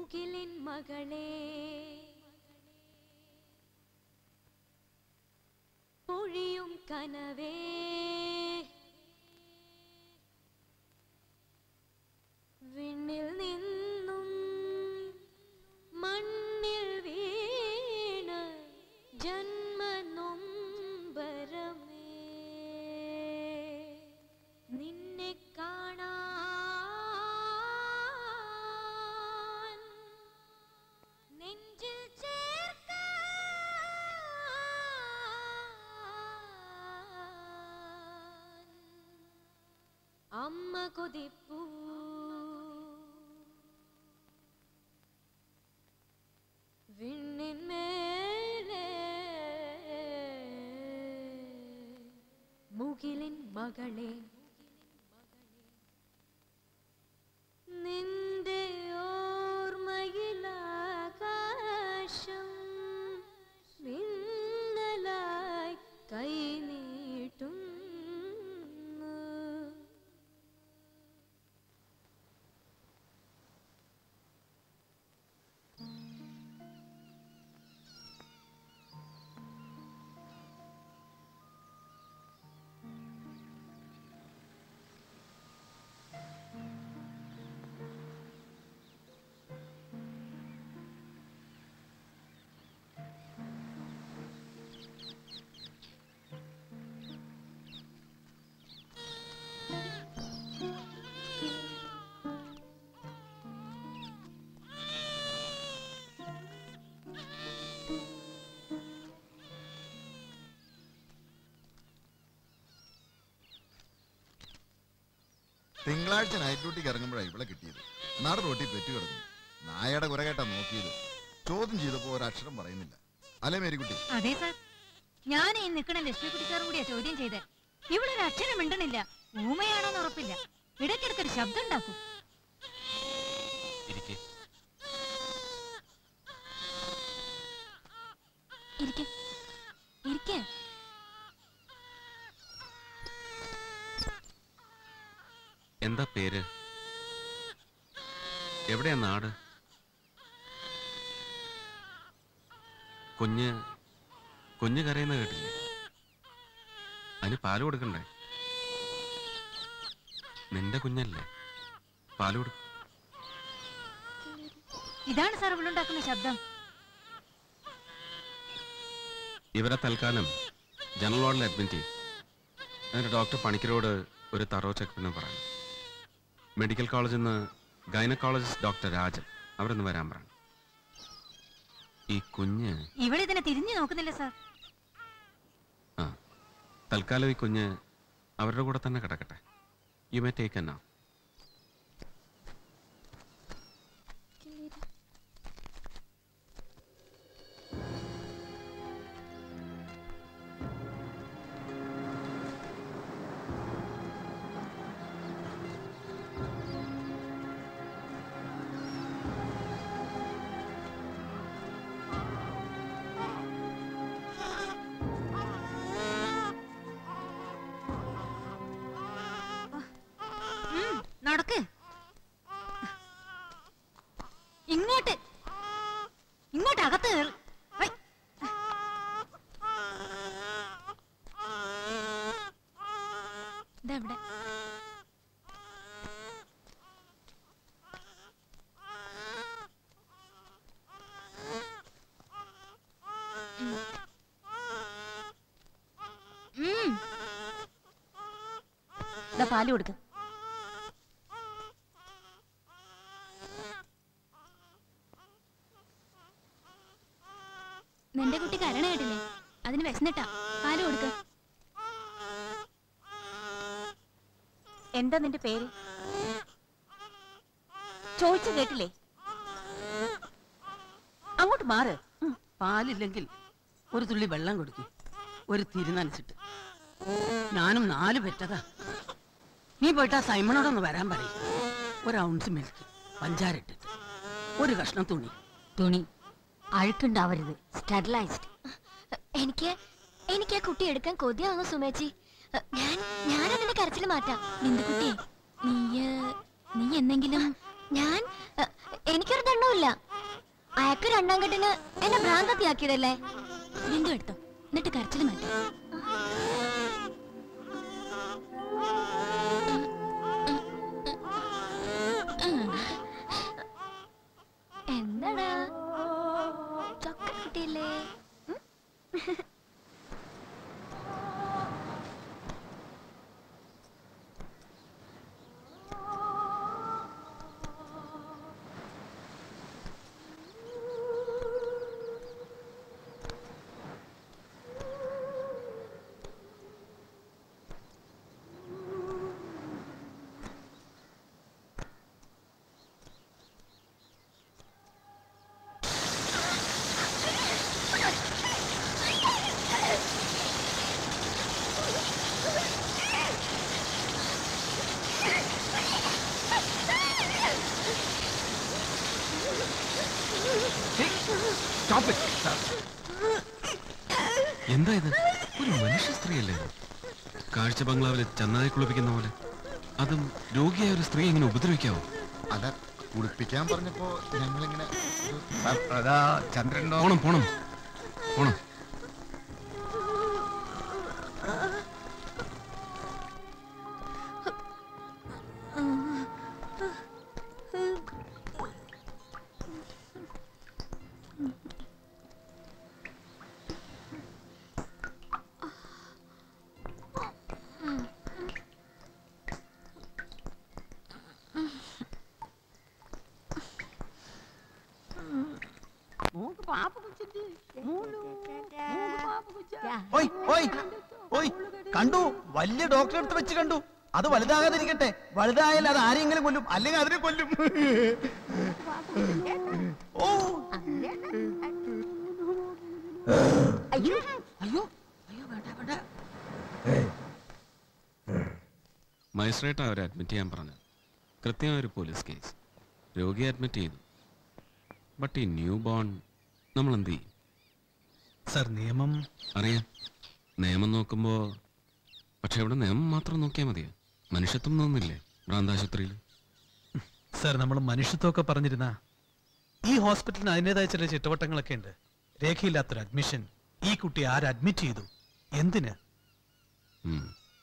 മുകിലിൻ മകളെ പൊഴിയും കനവേ വിണ്ണിൽ നിന്നും മണ്ണിൽ വീണ ജന്മനൊമ്പരമേ നിന്നെ കാണാൻ നെഞ്ചിൽ ചേർക്കാൻ അമ്മ കൊതിപ്പൂ വിണ്ണിന്മേലെ മുകിലിൻ മകളെ നിന്റെ ഓർമ്മയിലാകാശം മിന്നലായി കൈ നീട്ടുന്നു തിങ്കളാഴ്ച നൈറ്റ് ഡ്യൂട്ടിക്ക് ഇറങ്ങുമ്പോഴാണ് ഇവിടെ കിട്ടിയത് നട റോട്ടി പെറ്റു കിടന്നു നായയുടെ കുര കേട്ടാ നോക്കിയത് ചോദ്യം ചെയ്തപ്പോ ഒരക്ഷരം പറയുന്നില്ല അല്ലേ മേരിക്കുട്ടി അതെ സാർ ഞാൻ ഈ നിൽക്കണ ലക്ഷ്മിക്കുട്ടി സാറും കൂടിയാ ചോദ്യം ചെയ്തേ ഇവളൊരു അക്ഷരം മിണ്ടണില്ല ഊമയാണോന്ന് ഉറപ്പില്ല ഇടയ്ക്കിടയ്ക്കൊരു ശബ്ദം ഉണ്ടാക്കും ഇരിക്കെ ഇരിക്കെ ഇരിക്കെ എന്താ പേര് എവിടെയാ നാട് കുഞ്ഞ് കുഞ്ഞ് കരയുന്ന കേട്ടില്ലേ അതിന് പാല് കൊടുക്കണ്ടേ നിന്റെ കുഞ്ഞല്ലേ പാല് കൊടുക്ക ഇതാണ് സാർ ഇവളുണ്ടാക്കുന്ന ശബ്ദം ഇവരെ തൽക്കാലം ജനറൽ വാർഡിൽ അഡ്മിറ്റ് ചെയ്യും എന്നിട്ട് ഡോക്ടർ പണിക്കരോട് ഒരു തറോ ചെക്കപ്പിന് പറയാം മെഡിക്കൽ കോളേജിൽ നിന്ന് ഗൈനക്കോളജിസ്റ്റ് ഡോക്ടർ രാജൻ അവരൊന്ന് വരാൻ പറയണം ഈ കുഞ്ഞ് ഇവളിതിനെ തിരിഞ്ഞു നോക്കുന്നില്ല സാർ ആ തൽക്കാലം ഈ കുഞ്ഞ് അവരുടെ കൂടെ തന്നെ കിടക്കട്ടെ യു മേ ടേക്ക് എന്നാ ഉം, നടക്ക് ഇങ്ങോട്ട് ഇങ്ങോട്ട് അകത്ത് കേറ് ഹൈ. ഇതെവിടെ ഉം. ദാ പാല് കൊടുക്ക നിന്റെ കുട്ടി കരണ കേട്ടില്ലേ അതിന് വിശന്നിട്ടാ പാല് കൊടുക്ക എന്താ നിന്റെ പേര് ചോദിച്ചു കേട്ടില്ലേ അങ്ങോട്ട് മാറ് പാലില്ലെങ്കിൽ ഒരു തുള്ളി വെള്ളം കൊടുക്കും ഒരു തിരി നനച്ചിട്ട് ഞാനും നാല് പെറ്റതാ നീ പോയിട്ട് ആ സൈമണോടൊന്ന് വരാൻ പറയും ഒരു ഔൺസ് മിൽക്ക് പഞ്ചാര ഇട്ടിട്ട് ഒരു കഷ്ണം തുണി തുണി അഴുക്കുണ്ടാവരുത് സ്റ്റെറിലൈസ്ഡ് എനിക്ക് എനിക്ക് ആ കുട്ടി എടുക്കാൻ കൊതിയാവുന്നു സുമേച്ചി അഹ് ഞാൻ ഞാൻ അതിന്റെ കരച്ചിൽ മാറ്റാം ബിന്ദുക്കുട്ടി നീ നീ എന്തെങ്കിലും ഞാൻ അഹ് എനിക്കൊരു ദണ്ണവുമില്ല അയാൾക്ക് രണ്ടാം കെട്ടിന് എന്നെ ഭ്രാന്തത്തിയാക്കിയതല്ലേ ബിന്ദു എടുത്തോ എന്നിട്ട് കരച്ചിൽ മാറ്റാം എന്താടാ ചൊക്ക കിട്ടിയില്ലേ ഉം? എന്താ ഇത് ഒരു മനുഷ്യ സ്ത്രീയല്ലേ ഇത്? കാഴ്ച ബംഗ്ലാവിൽ ചന്നായി കുളിപ്പിക്കുന്ന പോലെ അതും രോഗിയായ ഒരു സ്ത്രീ എങ്ങനെ ഉപദ്രവിക്കാവോ അല്ല കുളിപ്പിക്കാൻ പറഞ്ഞപ്പോ ഞങ്ങളിങ്ങനെ ഒരു- അതാ ചന്ദ്രൻ പോണം പോണം പോണം മൂക്ക് പാപ്പ കുച്ചിട്ട് മൂളു മൂക്ക് പാപ്പ കുച്ചാ ഓയ് ഓയ് ഓയ് കണ്ടു വലിയ ഡോക്ടറെ അടുത്ത് വെച്ച് കണ്ടു അത് വലുതാകാതിരിക്കട്ടെ വലുതായാൽ അത് ആരെങ്കിലും കൊല്ലും അല്ലെങ്കിൽ അതിനെ കൊല്ലും ഓ അയ്യോ അയ്യോ അയ്യോ വേണ്ട വേണ്ട മജിസ്ട്രേറ്റ് അവരെ അഡ്മിറ്റ് ചെയ്യാൻ പറഞ്ഞു കൃത്യമായ ഒരു പോലീസ് കേസ് രോഗിയെ അഡ്മിറ്റ് ചെയ്തു ബട്ട് ഈ ന്യൂ ബോൺ നമ്മൾ എന്ത് ചെയ്യും സർ നിയമം അറിയാം നിയമം നോക്കുമ്പോൾ പക്ഷെ ഇവിടെ നിയമം മാത്രം നോക്കിയാൽ മതിയോ മനുഷ്യത്വം തോന്നില്ലേ ഭ്രാന്താശുപത്രിയിൽ സർ നമ്മൾ മനുഷ്യത്വമൊക്കെ പറഞ്ഞിരുന്ന ഈ ഹോസ്പിറ്റലിന് അതിൻ്റെതായ ചില ചിട്ടവട്ടങ്ങളൊക്കെ ഉണ്ട് രേഖയില്ലാത്തൊരു അഡ്മിഷൻ ഈ കുട്ടി ആര് അഡ്മിറ്റ് ചെയ്തു എന്തിന് ഉം.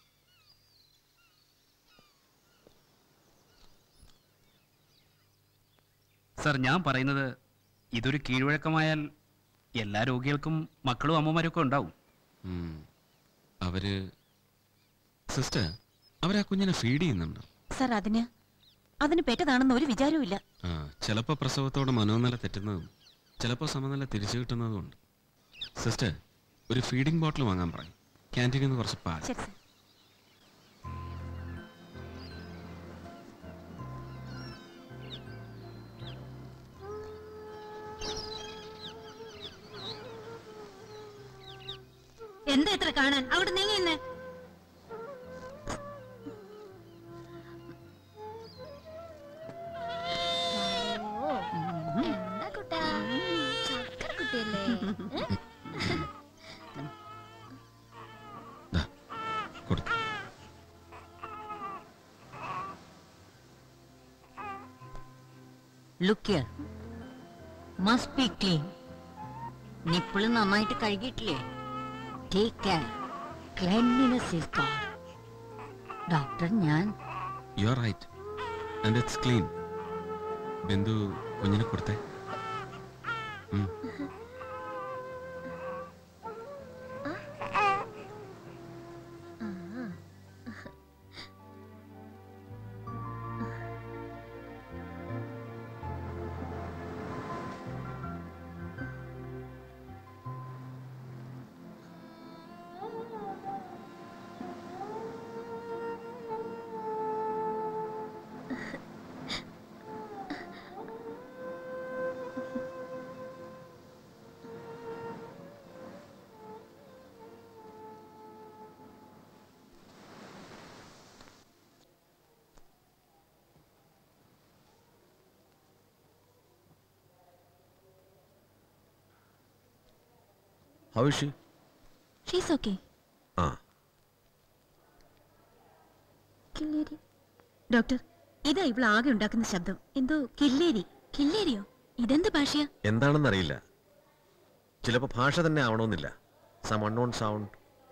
സർ ഞാൻ പറയുന്നത് ഇതൊരു കീഴ്വഴക്കമായാൽ എല്ലാ രോഗികൾക്കും മക്കളും അമ്മമാരും ഒക്കെ ഉണ്ടാവും ഉം. അവര് സിസ്റ്റർ അവരാ കുഞ്ഞിനെ ഫീഡ് ചെയ്യുന്നുണ്ടോ സർ അതിന് അതിന് പെറ്റതാണെന്ന് ഒരു വിചാരവും ഇല്ല ആ ചിലപ്പോൾ പ്രസവത്തോടെ മനോനില തെറ്റുന്നതും ചിലപ്പോൾ സമനില തിരിച്ചു കിട്ടുന്നതും ഉണ്ട് സിസ്റ്റർ ഒരു ഫീഡിംഗ് ബോട്ടിൽ വാങ്ങാൻ പറയും ക്യാൻറ്റീനിൽ നിന്ന് കുറച്ച് പാൽ ശരി സർ എന്താ ഇത്ര കാണാൻ അവിടെ നീങ്ങിന്ന് ഓ, എന്താ കുട്ടാ ചക്കര കുട്ടിയല്ലേ ഏ? ദാ, കൊടുത്തു look must be clean nipple നന്നായിട്ട് കഴുകിയിട്ടില്ലേ take care cleanliness is God doctor ഞാൻ you are right and it's clean Bindu കുഞ്ഞിനെ കൊടുത്തേ ഉം. How is she? She's okay Ah. കില്ലേരി ഡോക്ടർ ഇതാ ഇവിടെ ആകെ ഉണ്ടാക്കുന്ന ശബ്ദം എന്തോ കില്ലേരി കില്ലേരിയോ ഇതെന്ത് ഭാഷയാ എന്താണെന്നറിയില്ല ചിലപ്പോൾ ഭാഷ തന്നെ ആവണമെന്നില്ല സം അൺനോൺ സൗണ്ട്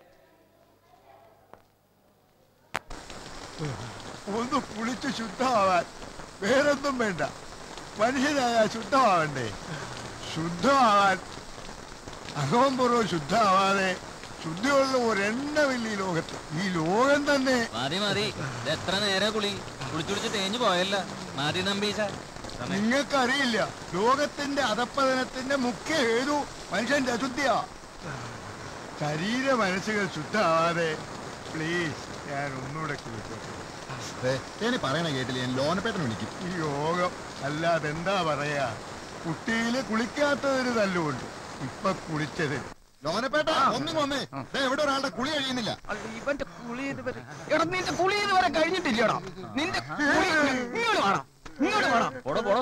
ഒന്ന് കുളിച്ച് ശുദ്ധമാവാൻ വേറൊന്നും വേണ്ട മനുഷ്യനായ ശുദ്ധമാവണ്ടേ ശുദ്ധമാവാൻ അകവും പുറവും ശുദ്ധമാവാതെ ശുദ്ധിയുള്ള ഒരെണ്ണമില്ല ഈ ലോകത്ത് ഈ ലോകം തന്നെ മതി മതി ഇത് എത്ര നേരെ കുളി കുളിച്ചുടിച്ച് തേഞ്ഞു പോയല്ല മതി നമ്പീശ നിങ്ങൾക്കറിയില്ല ലോകത്തിന്റെ അധപ്പതനത്തിന്റെ മുഖ്യ ഹേതു മനുഷ്യന്റെ അശുദ്ധിയാ ശരീര മനസ്സുകൾ ശുദ്ധമാവാതെ പ്ലീസ് ഞാൻ ഒന്നുകൂടെ കുളിച്ചോട്ടെ തേനി പറയണ കേട്ടില്ല ഞാൻ ലോനപ്പേട്ടൻ വിളിക്കും ഈ യോഗം അല്ലാതെ എന്താ പറയാ കുട്ടിയില് കുളിക്കാത്തതിന് തല്ലുകൊണ്ട് ഇപ്പൊ കുളിച്ചത് ലോനപ്പേട്ട ഒന്നും വന്നേ ദേ, ഇവിടെ ഒരാളുടെ കുളി കഴിയുന്നില്ല ഇവന്റെ കുളി ഇതുവരെ എടാ നിന്റെ കുളി ഇതുവരെ കഴിഞ്ഞിട്ടില്ലടാ നിന്റെ കുളി ഇങ്ങോട്ട് വേണം ഇങ്ങോട്ട് വേണം പോടോ പോടോ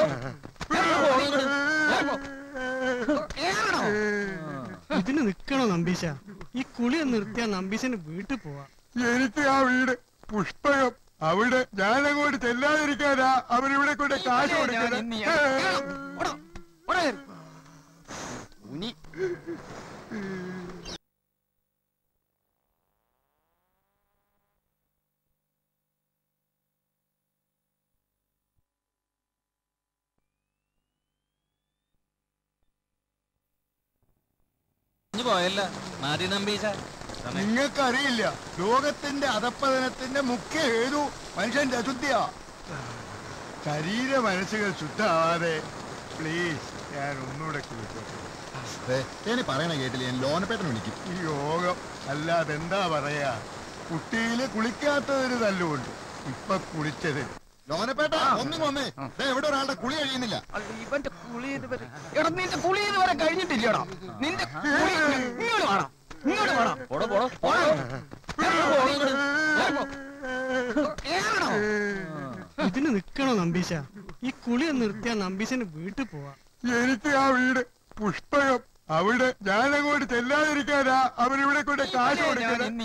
ഇതിന് നിക്കണോ നമ്പീശ ഈ കുളി ഒന്ന് നിർത്തിയാ നമ്പീശന് വീട്ടിൽ പോവാ എനിക്ക് ആ വീട് പുഷ്പകം അവിടെ ഞാനങ്ങോട്ട് ചെല്ലാതിരിക്കാനാ അവരിവിടെ കൊണ്ട് കാശ് കൊടുക്കുന്നത് തേഞ്ഞു പോയല്ല മതി നമ്പീശ നിങ്ങൾക്കറിയില്ല ലോകത്തിന്റെ അധപ്പതനത്തിന്റെ മുഖ്യ ഹേതു മനുഷ്യന്റെ അശുദ്ധിയാ ശരീര മനസ്സുകൾ ശുദ്ധമാവാതെ പ്ലീസ് ഞാൻ ഒന്നുകൂടെ കുളിച്ചോട്ടെ ദേ, തേനി പറയണ കേട്ടില്ല ഞാൻ ലോനപ്പേട്ടൻ വിളിക്കും ഈ യോഗം അല്ലാതെ എന്താ പറയാ കുട്ടിയില് കുളിക്കാത്തതിന് തല്ലുകൊണ്ട് ഇപ്പൊ കുളിച്ചത് ലോനപ്പേട്ട ഒന്നും വന്നേ ദേ, ഇവിടെ ഒരാളുടെ കുളി കഴിയുന്നില്ല ഇവന്റെ കുളി ഇതുവരെ എടാ നിന്റെ കുളി ഇതുവരെ കഴിഞ്ഞിട്ടില്ലടാ നിന്റെ കുളി ഇങ്ങോട്ട് വേണം ഇങ്ങോട്ട് വേണം പോടോ പോടോ ഇതിന് നിക്കണോ നമ്പീശ ഈ കുളി ഒന്ന് നിർത്തിയാ നമ്പീശന് വീട്ടിൽ പോവാ എനിക്ക് ആ വീട് പുഷ്പകം അവിടെ ഞാനങ്ങോട്ട് ചെല്ലാതിരിക്കാനാ അവരിവിടെ കൊണ്ട് കാശ് കൊടുക്കുന്നത്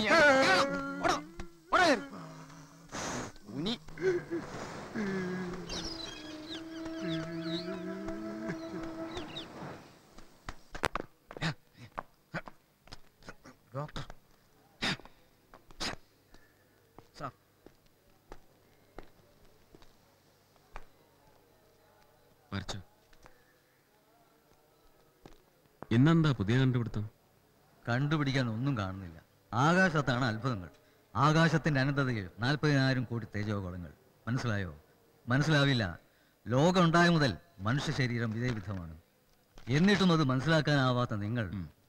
ഡോക്ടർ വരച്ചോ ഇന്നെന്താ പുതിയ കണ്ടുപിടുത്തം കണ്ടുപിടിക്കാൻ ഒന്നും കാണുന്നില്ല ആകാശത്താണ് അത്ഭുതങ്ങൾ ആകാശത്തിന്റെ അനന്തതയിൽ നാൽപ്പതിനായിരം കോടി തേജോഗോളങ്ങൾ മനസ്സിലായോ മനസ്സിലാവില്ല ലോകം ഉണ്ടായ മുതൽ മനുഷ്യ ശരീരം ഇതേ വിധമാണ് എന്നിട്ടും അത് മനസ്സിലാക്കാനാവാത്ത നിങ്ങൾ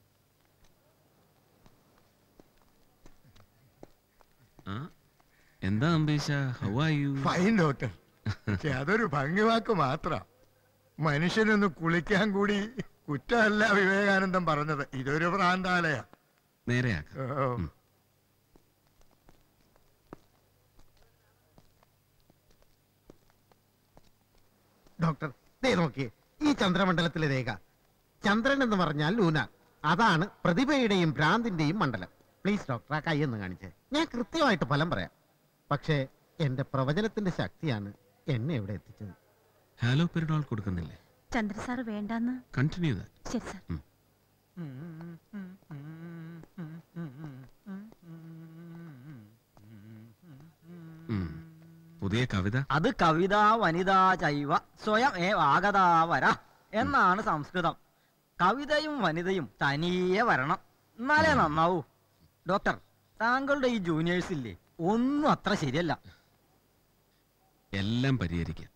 ആ എന്താ അംബീഷ how are you fine doctor പക്ഷെ അതൊരു ഭംഗിവാക്ക് മാത്ര മനുഷ്യനൊന്ന് കുളിക്കാൻ കൂടി കുറ്റമല്ല വിവേകാനന്ദം പറഞ്ഞത് ഇതൊരു ഭ്രാന്താലയ നേരെയാക്കാം ഡോക്ടർ ദേ നോക്കിയേ ഈ ചന്ദ്രമണ്ഡലത്തിലെ രേഖ ചന്ദ്രൻ എന്ന് പറഞ്ഞാൽ ലൂന അതാണ് പ്രതിഭയുടെയും ഭ്രാന്തിന്റെയും മണ്ഡലം പ്ലീസ് ഡോക്ടർ ആ കൈയൊന്ന് കാണിച്ചേ ഞാൻ കൃത്യമായിട്ട് ഫലം പറയാം പക്ഷേ എന്റെ പ്രവചനത്തിന്റെ ശക്തിയാണ് എന്നെ ഇവിടെ എത്തിച്ചത് ഹാലോ പെരിഡോൾ കൊടുക്കുന്നില്ലേ ചന്ദ്ര സാർ വേണ്ടാന്ന് കണ്ടിന്യൂ ദാറ്റ് ശരി സാർ പുതിയ കവിത അത് കവിത വനിതാ ചൈവ സ്വയം ഏ ആഗതാവര എന്നാണ് സംസ്കൃതം കവിതയും വനിതയും തനിയെ വരണം എന്നാലേ നന്നാവൂ ഡോക്ടർ താങ്കളുടെ ഈ ജൂനിയേഴ്സ് ഇല്ലേ ഒന്നും അത്ര ശരിയല്ല എല്ലാം പരിഹരിക്കാം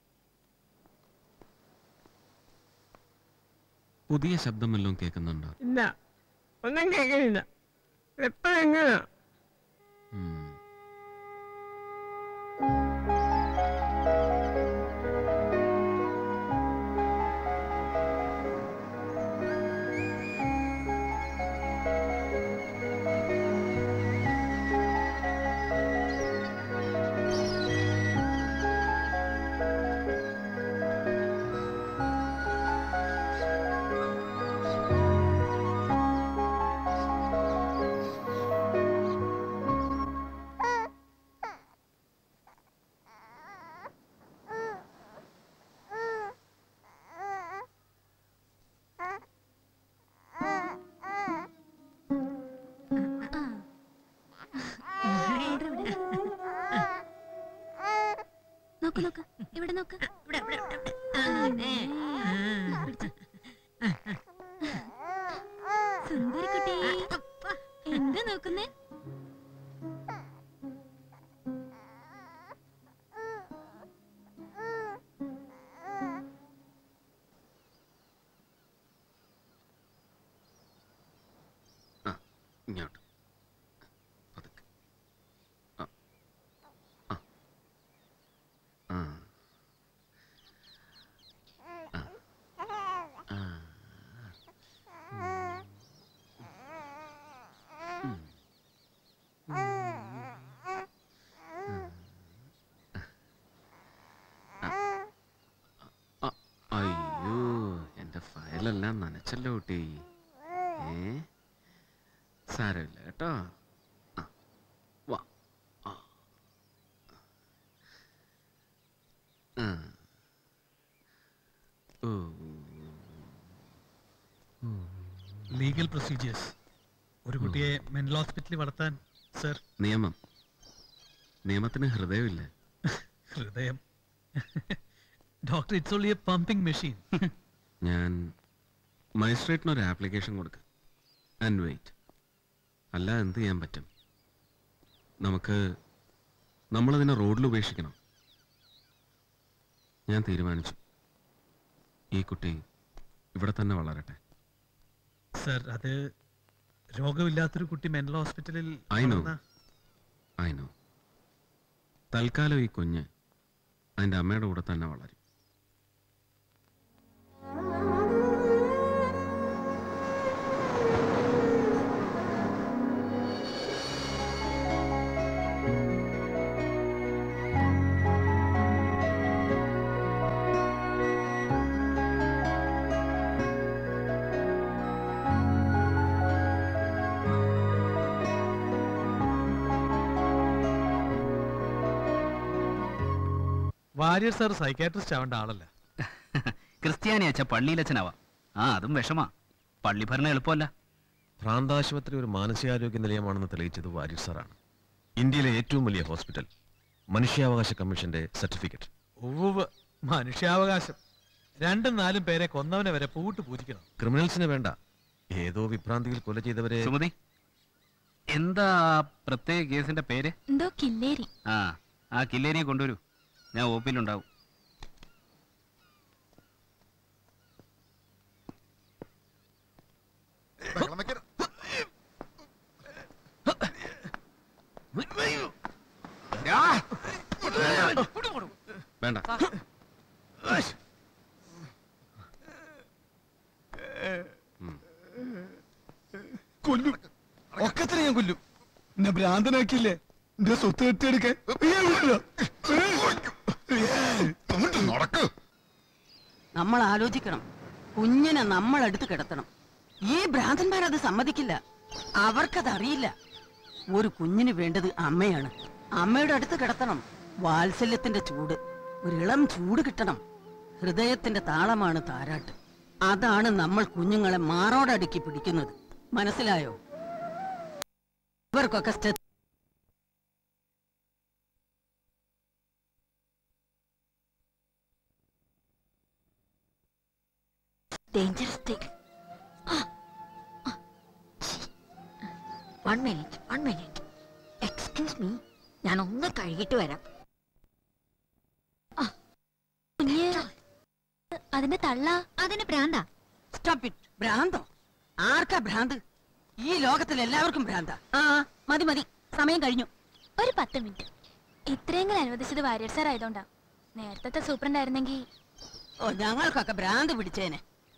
പുതിയ ശബ്ദം വല്ലതും കേൾക്കുന്നുണ്ടോ ഇല്ല ഒന്നും കേൾക്കുന്നില്ല എപ്പോഴെങ്ങനെ ആ നോക്ക് നോക്ക് ഇവിടെ നോക്ക് സുന്ദരിക്കുട്ടി എന്താ നോക്കുന്നേ ഇങ്ങോട്ട് പതുക്കെ. ആ. ആ. ആ. ആ. ആ. ഉം. ആ. അയ്യോ എന്റെ ഫയലെല്ലാം നനച്ചല്ലോ കുട്ടി ഏ സാരമില്ല കേട്ടോ ആ, വാ ആ. ആ. ഓ. ലീഗൽ പ്രൊസീജിയേഴ്സ് ഒരു കുട്ടിയെ മെന്റൽ ഹോസ്പിറ്റലിൽ വളർത്താൻ സർ നിയമം നിയമത്തിന് ഹൃദയമില്ല ഹൃദയം doctor it's only a pumping machine ഞാൻ മജിസ്ട്രേറ്റിന് ഒരു ആപ്ലിക്കേഷൻ കൊടുക്കാം ആൻഡ് വെയിറ്റ് അല്ല എന്ത് ചെയ്യാൻ പറ്റും നമുക്ക് നമ്മളതിനെ റോഡിൽ ഉപേക്ഷിക്കണം ഞാൻ തീരുമാനിച്ചു ഈ കുട്ടി ഇവിടെ തന്നെ വളരട്ടെ സർ അത് രോഗമില്ലാത്തൊരു കുട്ടി മെന്റൽ ഹോസ്പിറ്റലിൽ I know. വളർന്നാ- ഐ നോ തൽക്കാലം ഈ കുഞ്ഞ് അതിൻ്റെ അമ്മയുടെ കൂടെ തന്നെ വളരും വാര്യർ സാർ സൈക്കാട്രിസ്റ്റ് ആവേണ്ട ആളല്ല ക്രിസ്ത്യാനി അച്ഛ പള്ളിയിലച്ഛനാവാം ആ അതും വിഷമാ പള്ളി ഭരണം എളുപ്പമല്ല ഭ്രാന്താശുപത്രി ഒരു മാനസികാരോഗ്യ നിലയമാണെന്ന് തെളിയിച്ചത് വാര്യർ സാറാണ് ഇന്ത്യയിലെ ഏറ്റവും വലിയ ഹോസ്പിറ്റൽ മനുഷ്യാവകാശ കമ്മീഷന്റെ സർട്ടിഫിക്കറ്റ് ഉവ്വ് മനുഷ്യാവകാശം രണ്ടും നാലും പേരെ കൊന്നവനെ വരെ പൂട്ട് പൂജിക്കണം ക്രിമിനൽസിന് വേണ്ട ഏതോ വിഭ്രാന്തിയിൽ കൊല ചെയ്തവരെ സുമതി എന്താ ആ പ്രത്യേക കേസിന്റെ പേര് എന്തോ കില്ലേരി ആ ആ കില്ലേരിയെ കൊണ്ടുവരൂ ഞാൻ ഓപ്പിലുണ്ടാവും ബഹളം വെക്കരുത്. വേണ്ട കൊല്ലും ഒക്കത്തിന് ഞാൻ കൊല്ലും എന്നെ ഭ്രാന്തനാക്കിയില്ലേ എന്റെ സ്വത്ത് കെട്ടിയെടുക്കാൻ നടക്ക് നമ്മൾ ആലോചിക്കണം കുഞ്ഞിനെ നമ്മൾ അടുത്ത് കിടത്തണം ഈ ഭ്രാന്തന്മാരത് സമ്മതിക്കില്ല അവർക്കത് അറിയില്ല ഒരു കുഞ്ഞിന് വേണ്ടത് അമ്മയാണ് അമ്മയുടെ അടുത്ത് കിടത്തണം വാത്സല്യത്തിന്റെ ചൂട് ഒരു ഇളം ചൂട് കിട്ടണം ഹൃദയത്തിന്റെ താളമാണ് താരാട്ട് അതാണ് നമ്മൾ കുഞ്ഞുങ്ങളെ മാറോടടുക്കി പിടിക്കുന്നത് മനസ്സിലായോ ഇവർക്കൊക്കെ സ്റ്റെ- dangerous thing one minute one minute excuse me ഞാൻ ഒന്ന് കഴുകിട്ട് വരാം കുഞ്ഞ് അതിന്റെ തള്ള അതിന് പ്രാന്താ സ്റ്റോപ്പ് ഇറ്റ് ഭ്രാന്തോ ആർക്കാ ഭ്രാന്ത് ഈ ലോകത്തിൽ എല്ലാവർക്കും ഭ്രാന്താ ആ മതി മതി സമയം കഴിഞ്ഞു ഒരു പത്ത് മിനിറ്റ് ഇത്രയെങ്കിലും അനുവദിച്ചത് വാര്യർ സാർ ആയതുകൊണ്ടാ നേരത്തെ സൂപ്രണ്ട് ആയിരുന്നെങ്കിൽ ഓ ഞങ്ങൾക്കൊക്കെ ഭ്രാന്ത് പിടിച്ചേനെ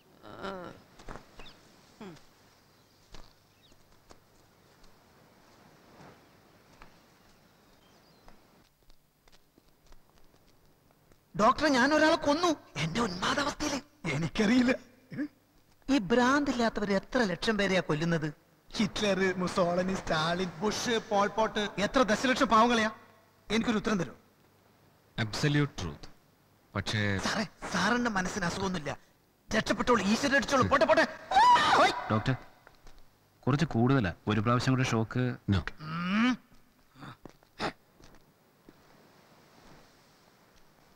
ഡോക്ടറെ ഞാൻ ഒരാളെ കൊന്നു എന്റെ ഉന്മാദാവസ്ഥയില് എനിക്കറിയില്ല ഈ ഭ്രാന്തില്ലാത്തവർ എത്ര ലക്ഷം പേരെയാ കൊല്ലുന്നത് Hitler Mussolini Stalin Bush Pol Pot എത്ര ദശലക്ഷം പാവങ്ങളെയാ എനിക്കൊരു ഉത്തരം തരൂ അബ്സല്യൂട്ട് ട്രൂത്ത് പക്ഷേ സാറേ സാറിന്റെ മനസ്സിന് അസുഖമൊന്നുമില്ല രക്ഷപ്പെട്ടോളൂ ഈശ്വരൻ അടിച്ചോളൂ പോട്ടെ പോട്ടെ ഡോക്ടർ കുറച്ച് കൂടുതലാ ഒരു പ്രാവശ്യം കൂടെ ഷോക്ക് ഉം.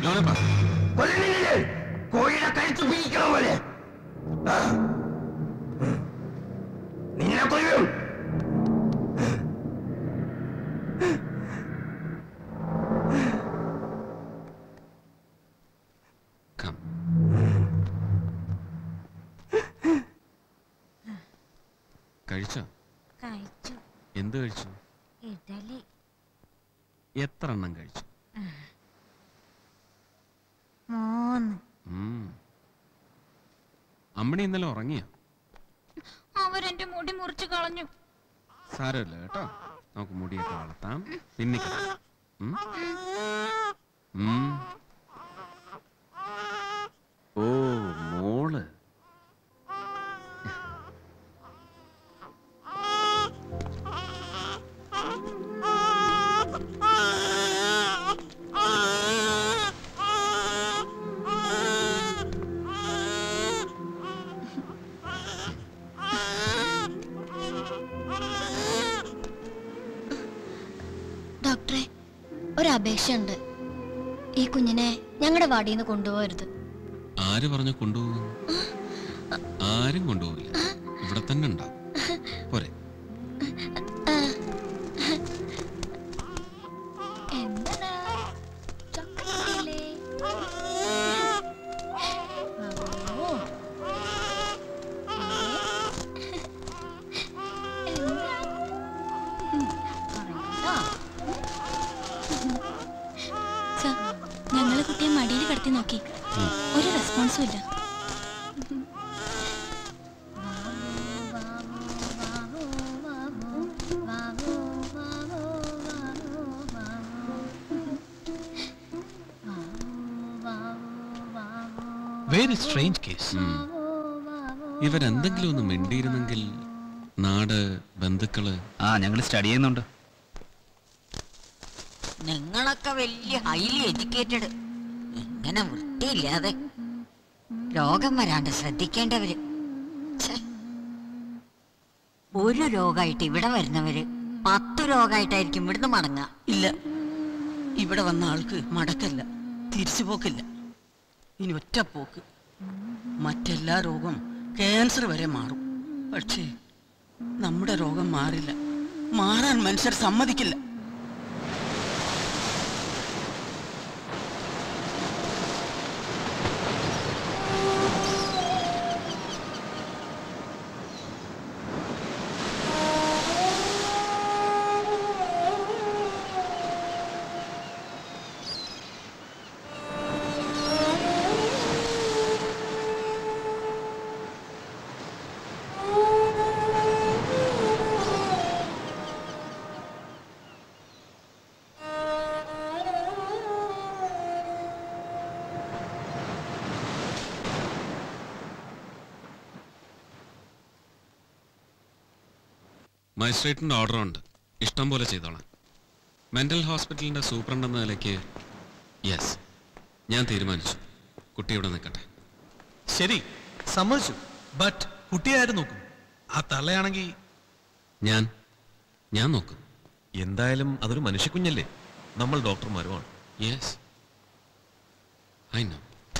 കൊല്ലുന്നില്ലേ കോഴിയുടെ കഴുത്ത് പിരിക്കണ പോലെ ആ. നിന്നെ കൊല്ലും കഴിച്ചോ കഴിച്ചു എന്ത് കഴിച്ചു ഇഡലി എത്ര എണ്ണം കഴിച്ചു മൂന്ന് ഉം. അമ്മണി ഇന്നലെ ഉറങ്ങിയ അവരെന്റെ മുടി മുറിച്ചു കളഞ്ഞു സാരമില്ല കേട്ടോ നമുക്ക് മുടിയൊക്കെ വളർത്താം പിന്നെ ഓ മോള് ഡോക്ടറെ ഒരു അപേക്ഷയുണ്ട് ഈ കുഞ്ഞിനെ ഞങ്ങളുടെ വാടിയിൽ നിന്ന് കൊണ്ടുപോകരുത് ആര് പറഞ്ഞു കൊണ്ടുപോകും ആരും കൊണ്ടുപോകില്ല ഇവിടെ തന്നെ ഉണ്ടാവും പോരെ എന്താ ചക്കരയില്ലേ? ഓ. എന്താ? പറയണ്ട. സർ, ഞങ്ങള് കുട്ടിയെ മടിയിൽ കിടത്തി നോക്കി ഒരു റെസ്പോൺസും ഇല്ല വെരി സ്ട്രേഞ്ച് കേസ് ഇവരെന്തെങ്കിലും ഒന്ന് മിണ്ടിയിരുന്നെങ്കിൽ നാട് ബന്ധുക്കള് ആ ഞങ്ങൾ സ്റ്റഡി ചെയ്യുന്നുണ്ട് നിങ്ങളൊക്കെ വലിയ ഹൈലി എഡ്യൂക്കേറ്റഡ് ഇങ്ങനെ വൃത്തിയില്ലാതെ രോഗം വരാണ്ട് ശ്രദ്ധിക്കേണ്ടവര് ഛെ. ഒരു രോഗമായിട്ട് ഇവിടെ വരുന്നവര് പത്ത് രോഗമായിട്ടായിരിക്കും ഇവിടുന്ന് മടങ്ങുക ഇല്ല ഇവിടെ വന്ന ആൾക്ക് മടക്കല്ല തിരിച്ചു പോക്കില്ല ഇനി ഒറ്റ പോക്ക് മറ്റെല്ലാ രോഗം ക്യാൻസർ വരെ മാറും പക്ഷേ നമ്മുടെ രോഗം മാറില്ല മാറാൻ മനുഷ്യർ സമ്മതിക്കില്ല മജിസ്ട്രേറ്റിന്റെ ഓർഡർ ഉണ്ട് ഇഷ്ടം പോലെ ചെയ്തോളാം മെന്റൽ ഹോസ്പിറ്റലിന്റെ സൂപ്രണ്ട് എന്ന നിലയ്ക്ക് യെസ് ഞാൻ തീരുമാനിച്ചു കുട്ടി ഇവിടെ നിൽക്കട്ടെ ശരി സമ്മതിച്ചു ബട്ട് കുട്ടിയാരും നോക്കും ആ തള്ളയാണെങ്കിൽ ഞാൻ ഞാൻ നോക്കും എന്തായാലും അതൊരു മനുഷ്യക്കുഞ്ഞല്ലേ നമ്മൾ ഡോക്ടർമാരുമാണ് യെസ് ഐ നോ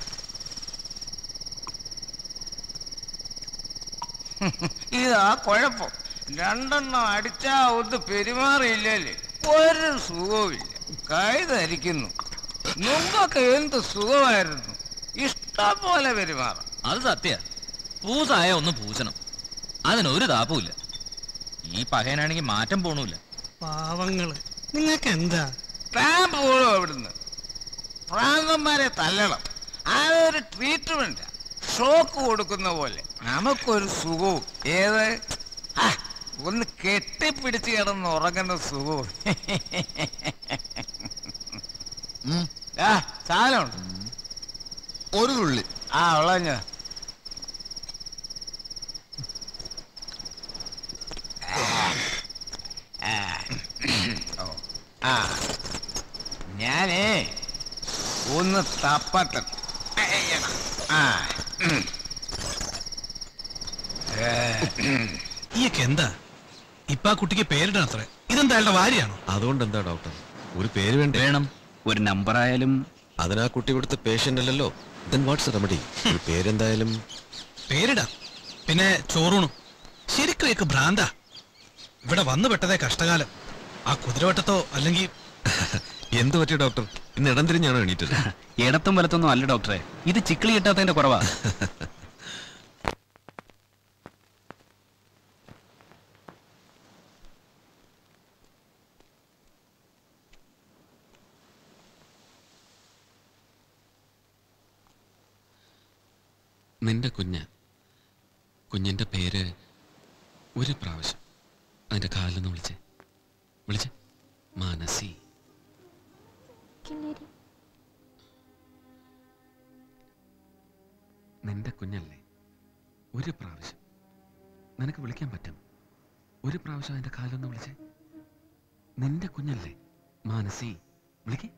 ഇതാ കുഴപ്പം രണ്ടെണ്ണം അടിച്ചാ ഒന്ന് പെരുമാറിയില്ലേ ഒരു സുഖവുമില്ല കൈ ധരിക്കുന്നു മുമ്പൊക്കെ എന്ത് സുഖമായിരുന്നു ഇഷ്ടം പോലെ പെരുമാറാം അത് സത്യ പൂസായ ഒന്ന് പൂശണം അതിനൊരു താപ്പുമില്ല ഈ പകയനാണെങ്കിൽ മാറ്റം പോണൂല പാവങ്ങള് നിങ്ങൾക്ക് എന്താ താൻ പോകണം അവിടുന്ന് പ്രാന്തന്മാരെ തല്ലണം അതൊരു ട്രീറ്റ്മെന്റ് ഷോക്ക് കൊടുക്കുന്ന പോലെ നമുക്കൊരു സുഖവും ഏത് ആ, ഒന്ന് കെട്ടിപ്പിടിച്ച് കിടന്ന് ഉറങ്ങുന്ന സുഖവും ആ സാധനമുണ്ട് ഒരു തുള്ളി ആ ഉള്ളഞ്ഞ ആ ഞാനേ ഒന്ന് തപ്പട്ടെ അയ്യടാ. ആ ഉം. ഏ, ഉം. ഈയൊക്കെ എന്താ ഇപ്പൊ ആ കുട്ടിക്ക് പേരിടണം അത്രേ ഇതെന്താ അയാളുടെ ഭാര്യയാണോ അതുകൊണ്ട് എന്താ ഡോക്ടർ ഒരു പേര് വേണ്ടേ വേണം ഒരു നമ്പർ ആയാലും അതിനാ കുട്ടി ഇവിടുത്തെ പേഷ്യന്റ് അല്ലല്ലോ ദെൻ വാട്ട്സ് റെമഡി ഈ പേരെന്തായാലും പേരിടാം പിന്നെ ചോറൂണും ശരിക്കും ഒക്കെ ഭ്രാന്ത ഇവിടെ വന്നു പെട്ടതേ കഷ്ടകാലം ആ കുതിരവട്ടത്തോ അല്ലെങ്കിൽ എന്ത് പറ്റി ഡോക്ടർ ഇന്ന് ഇടം തിരിഞ്ഞാണോ എണീറ്റത് ഇടത്തും വലത്തൊന്നും അല്ല ഡോക്ടറെ ഇത് ചിക്കിളി കിട്ടാത്തതിന്റെ കുറവാ നിന്റെ കുഞ്ഞ് കുഞ്ഞിന്റെ പേര് ഒരു പ്രാവശ്യം അതിന്റെ കാലിന്ന് വിളിച്ചേ വിളിച്ചേ മാനസി കിന്നരി നിന്റെ കുഞ്ഞല്ലേ ഒരു പ്രാവശ്യം നിനക്ക് വിളിക്കാൻ പറ്റും ഒരു പ്രാവശ്യം അതിന്റെ കാലൊന്ന് വിളിച്ചേ നിന്റെ കുഞ്ഞല്ലേ മാനസി വിളിക്കേ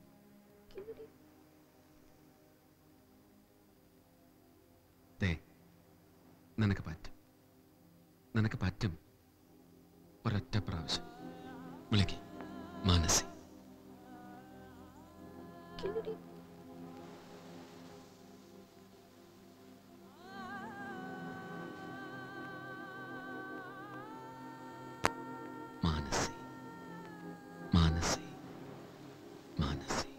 ദേ നിനക്ക് പറ്റും നിനക്ക് പറ്റും ഒരൊറ്റ പ്രാവശ്യം വിളിക്ക് മാനസി മാനസി മാനസി മാനസി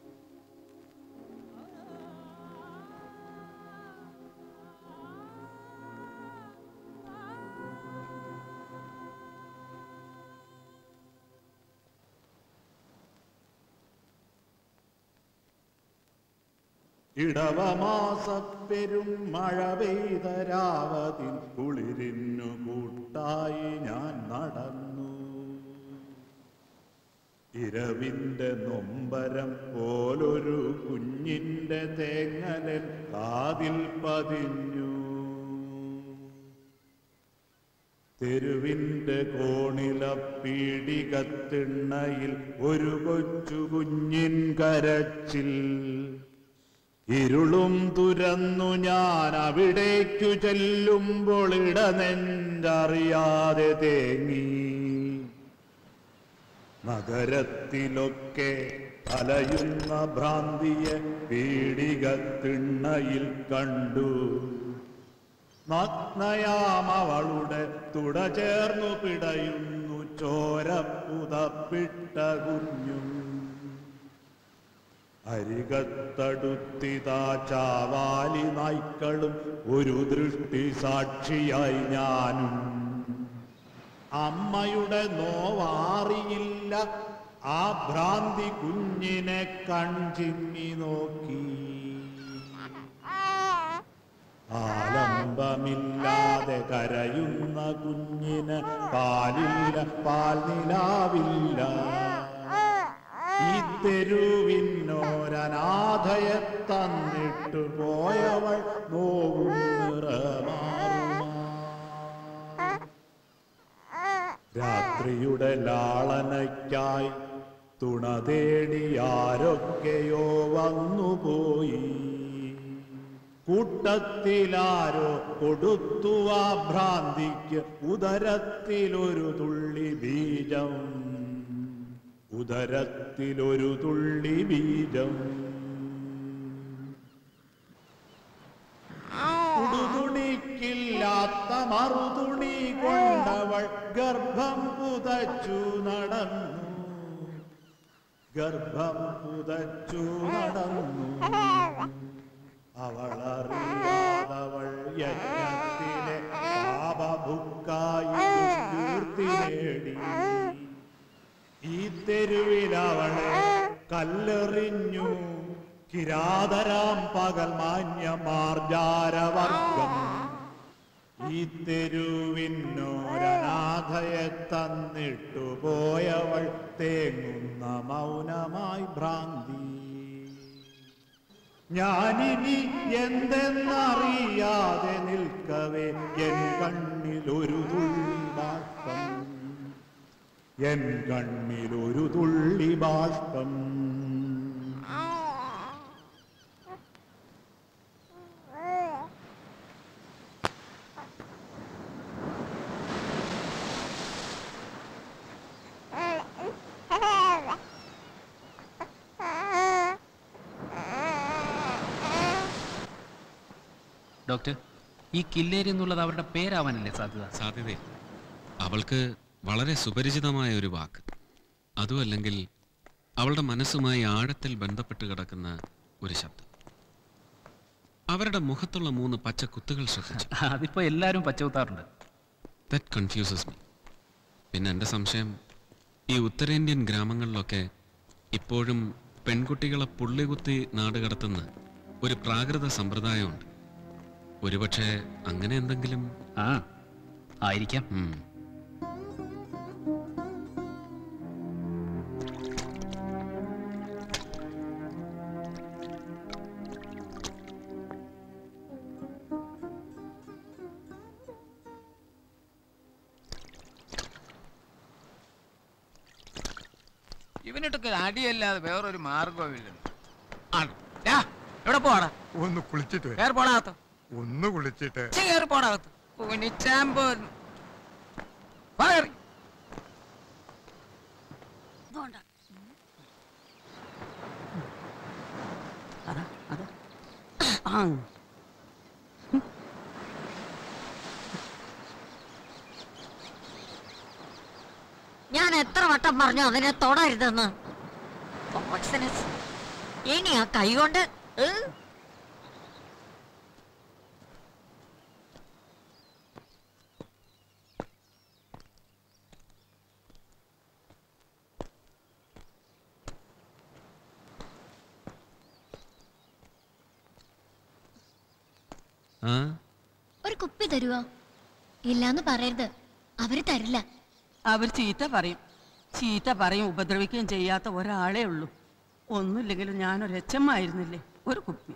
ഇടവമാസപ്പെരും മഴ പെയ്ത രാവതിൽ കുളിരിന്നു കൂട്ടായി ഞാൻ നടന്നു ഇരവിന്റെ നൊമ്പരം പോലൊരു കുഞ്ഞിന്റെ തേങ്ങലൻ കാതിൽ പതിഞ്ഞു തെരുവിന്റെ കോണില പീടികത്തിണ്ണയിൽ ഒരു കൊച്ചു കുഞ്ഞിൻ കരച്ചിൽ ഇരുളും തുരന്നു ഞാൻ അവിടേക്കു ചെല്ലുമ്പോൾ ഇടനെഞ്ചറിയാതെ തേങ്ങി നഗരത്തിലൊക്കെ അലയുന്ന ഭ്രാന്തിയെ പീടികത്തിണ്ണയിൽ കണ്ടു നഗ്നയാമവളുടെ തുട ചേർന്നു പിടയുന്നു ചോരപ്പുതപ്പിട്ട കുഞ്ഞും അരികത്തടുത്തിതാ ചാവാലി നായ്ക്കളും ഒരു ദൃഷ്ടി സാക്ഷിയായി ഞാനും അമ്മയുടെ നോവാറിയില്ല ആ ഭ്രാന്തി കുഞ്ഞിനെ കൺചിമ്മി നോക്കി ആലംബമില്ലാതെ കരയുന്ന കുഞ്ഞിന് പാലില്ല പാൽനിലാവില്ല ഈ തെരുവിന്നോരനാഥയെ തന്നിട്ട് പോയവൾ നോവും നിറമാറുമാ രാത്രിയുടെ ലാളനയ്ക്കായി തുണ തേടി ആരൊക്കെയോ വന്നുപോയി കൂട്ടത്തിലാരോ കൊടുത്തു ആ ഭ്രാന്തിക്ക് ഉദരത്തിലൊരു തുള്ളി ബീജം ഉദരത്തിലൊരു തുള്ളി ബീജം ഉടുതുണിക്കില്ലാത്ത മറുതുണി കൊണ്ടവൾ ഗർഭം പുതച്ചു നടന്നു ഗർഭം പുതച്ചു നടന്നു അവളറിയാതവൾ യജ്ഞത്തിലെ പാപഭുക്കായി ദുഷ്കീർത്തി നേടി ഈ തെരുവിലവളെ കല്ലെറിഞ്ഞു കിരാതരാം പകൽ മാന്യ മാർജാരവർഗം ഈ തെരുവിന്നോരനാഥയെ തന്നിട്ടു പോയവൾ തേങ്ങുന്ന മൗനമായി ഭ്രാന്തി ഞാനിനി എന്തെന്നറിയാതെ നിൽക്കവേ എൻ കണ്ണിൽ ഒരു തുള്ളി ബാഷ്പം എൻ കണ്ണിൽ ഒരു തുള്ളി ബാഷ്പം ഡോക്ടർ ഈ കില്ലേരി എന്നുള്ളത് അവരുടെ പേരാവാനല്ലേ സാധ്യത സാധ്യത അവൾക്ക് വളരെ സുപരിചിതമായ ഒരു വാക്ക് അതും അല്ലെങ്കിൽ അവളുടെ മനസ്സുമായി ആഴത്തിൽ ബന്ധപ്പെട്ട് കിടക്കുന്ന ഒരു ശബ്ദം അവരുടെ മുഖത്തുള്ള മൂന്ന് പച്ച കുത്തുകൾ ശ്രദ്ധിച്ചു അതിപ്പോ എല്ലാവരും പച്ചകുത്താറുണ്ട് ദറ്റ് കൺഫ്യൂസസ് മീ പിന്നെ എൻ്റെ സംശയം ഈ ഉത്തരേന്ത്യൻ ഗ്രാമങ്ങളിലൊക്കെ ഇപ്പോഴും പെൺകുട്ടികളെ പുള്ളികുത്തി നാട് കടത്തുന്ന ഒരു പ്രാകൃത സമ്പ്രദായമുണ്ട് ഒരുപക്ഷെ അങ്ങനെ എന്തെങ്കിലും ആ ആയിരിക്കാം ഇവനിട്ടൊക്കെ അടിയല്ലാതെ വേറൊരു മാർഗവുമില്ല എവിടെ പോടാ ഒന്ന് കുളിച്ചിട്ട് വരാം. വേറെ പോടാകത്ത് ഒന്ന് കുളിച്ചിട്ട് കയറി പോടാകത്ത് കുനിച്ചാമ്പോ കയറി അതാ അതാ ആ ഞാൻ എത്ര വട്ടം പറഞ്ഞു അതിനെ തൊടരുതെന്ന് Poisonous. ഇനി ആ കൈ കൊണ്ട് ഏ? ആ ഒരു കുപ്പി തരുവോ ഇല്ലാന്ന് പറയരുത് അവര് തരില്ല അവർ ചീത്ത പറയും ചീത്ത പറയും ഉപദ്രവിക്കുകയും ചെയ്യാത്ത ഒരാളേ ഉള്ളൂ ഒന്നുമില്ലെങ്കിലും ഞാനൊരു എച്ചമ്മായിരുന്നില്ലേ ഒരു കുപ്പി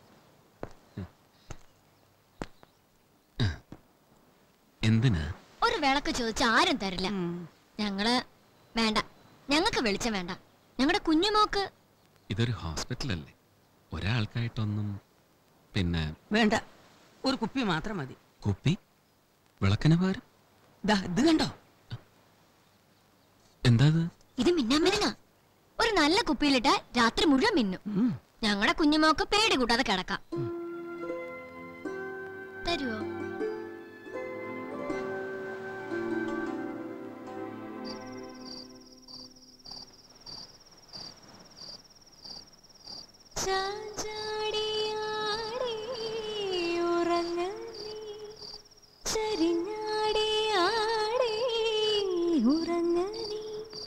എന്തിനാ ഒരു വിളക്ക് ചോദിച്ച ആരും തരില്ല ഞങ്ങള് വേണ്ട ഞങ്ങൾക്ക് വെളിച്ചം വേണ്ട ഞങ്ങളുടെ കുഞ്ഞുമോക്ക് ഇതൊരു ഹോസ്പിറ്റലല്ലേ ഒരാൾക്കായിട്ടൊന്നും പിന്നെ വേണ്ട ഒരു കുപ്പി മാത്രം മതി കുപ്പി വിളക്കിന് പകരം ദാ ഇത് കണ്ടോ എന്താ ഇത് ഇത് മിന്നാൻ മിനുങ്ങ ഒരു നല്ല കുപ്പിയിലിട്ട രാത്രി മുഴുവൻ മിന്നും ഞങ്ങളുടെ കുഞ്ഞുമോക്ക് പേടി കൂട്ടാതെ കിടക്കാം തരുവോ ചാഞ്ചാടിയാടി ഉറങ്ങ നീ ചരിഞ്ഞാടിയാടി ഉറങ്ങ നീ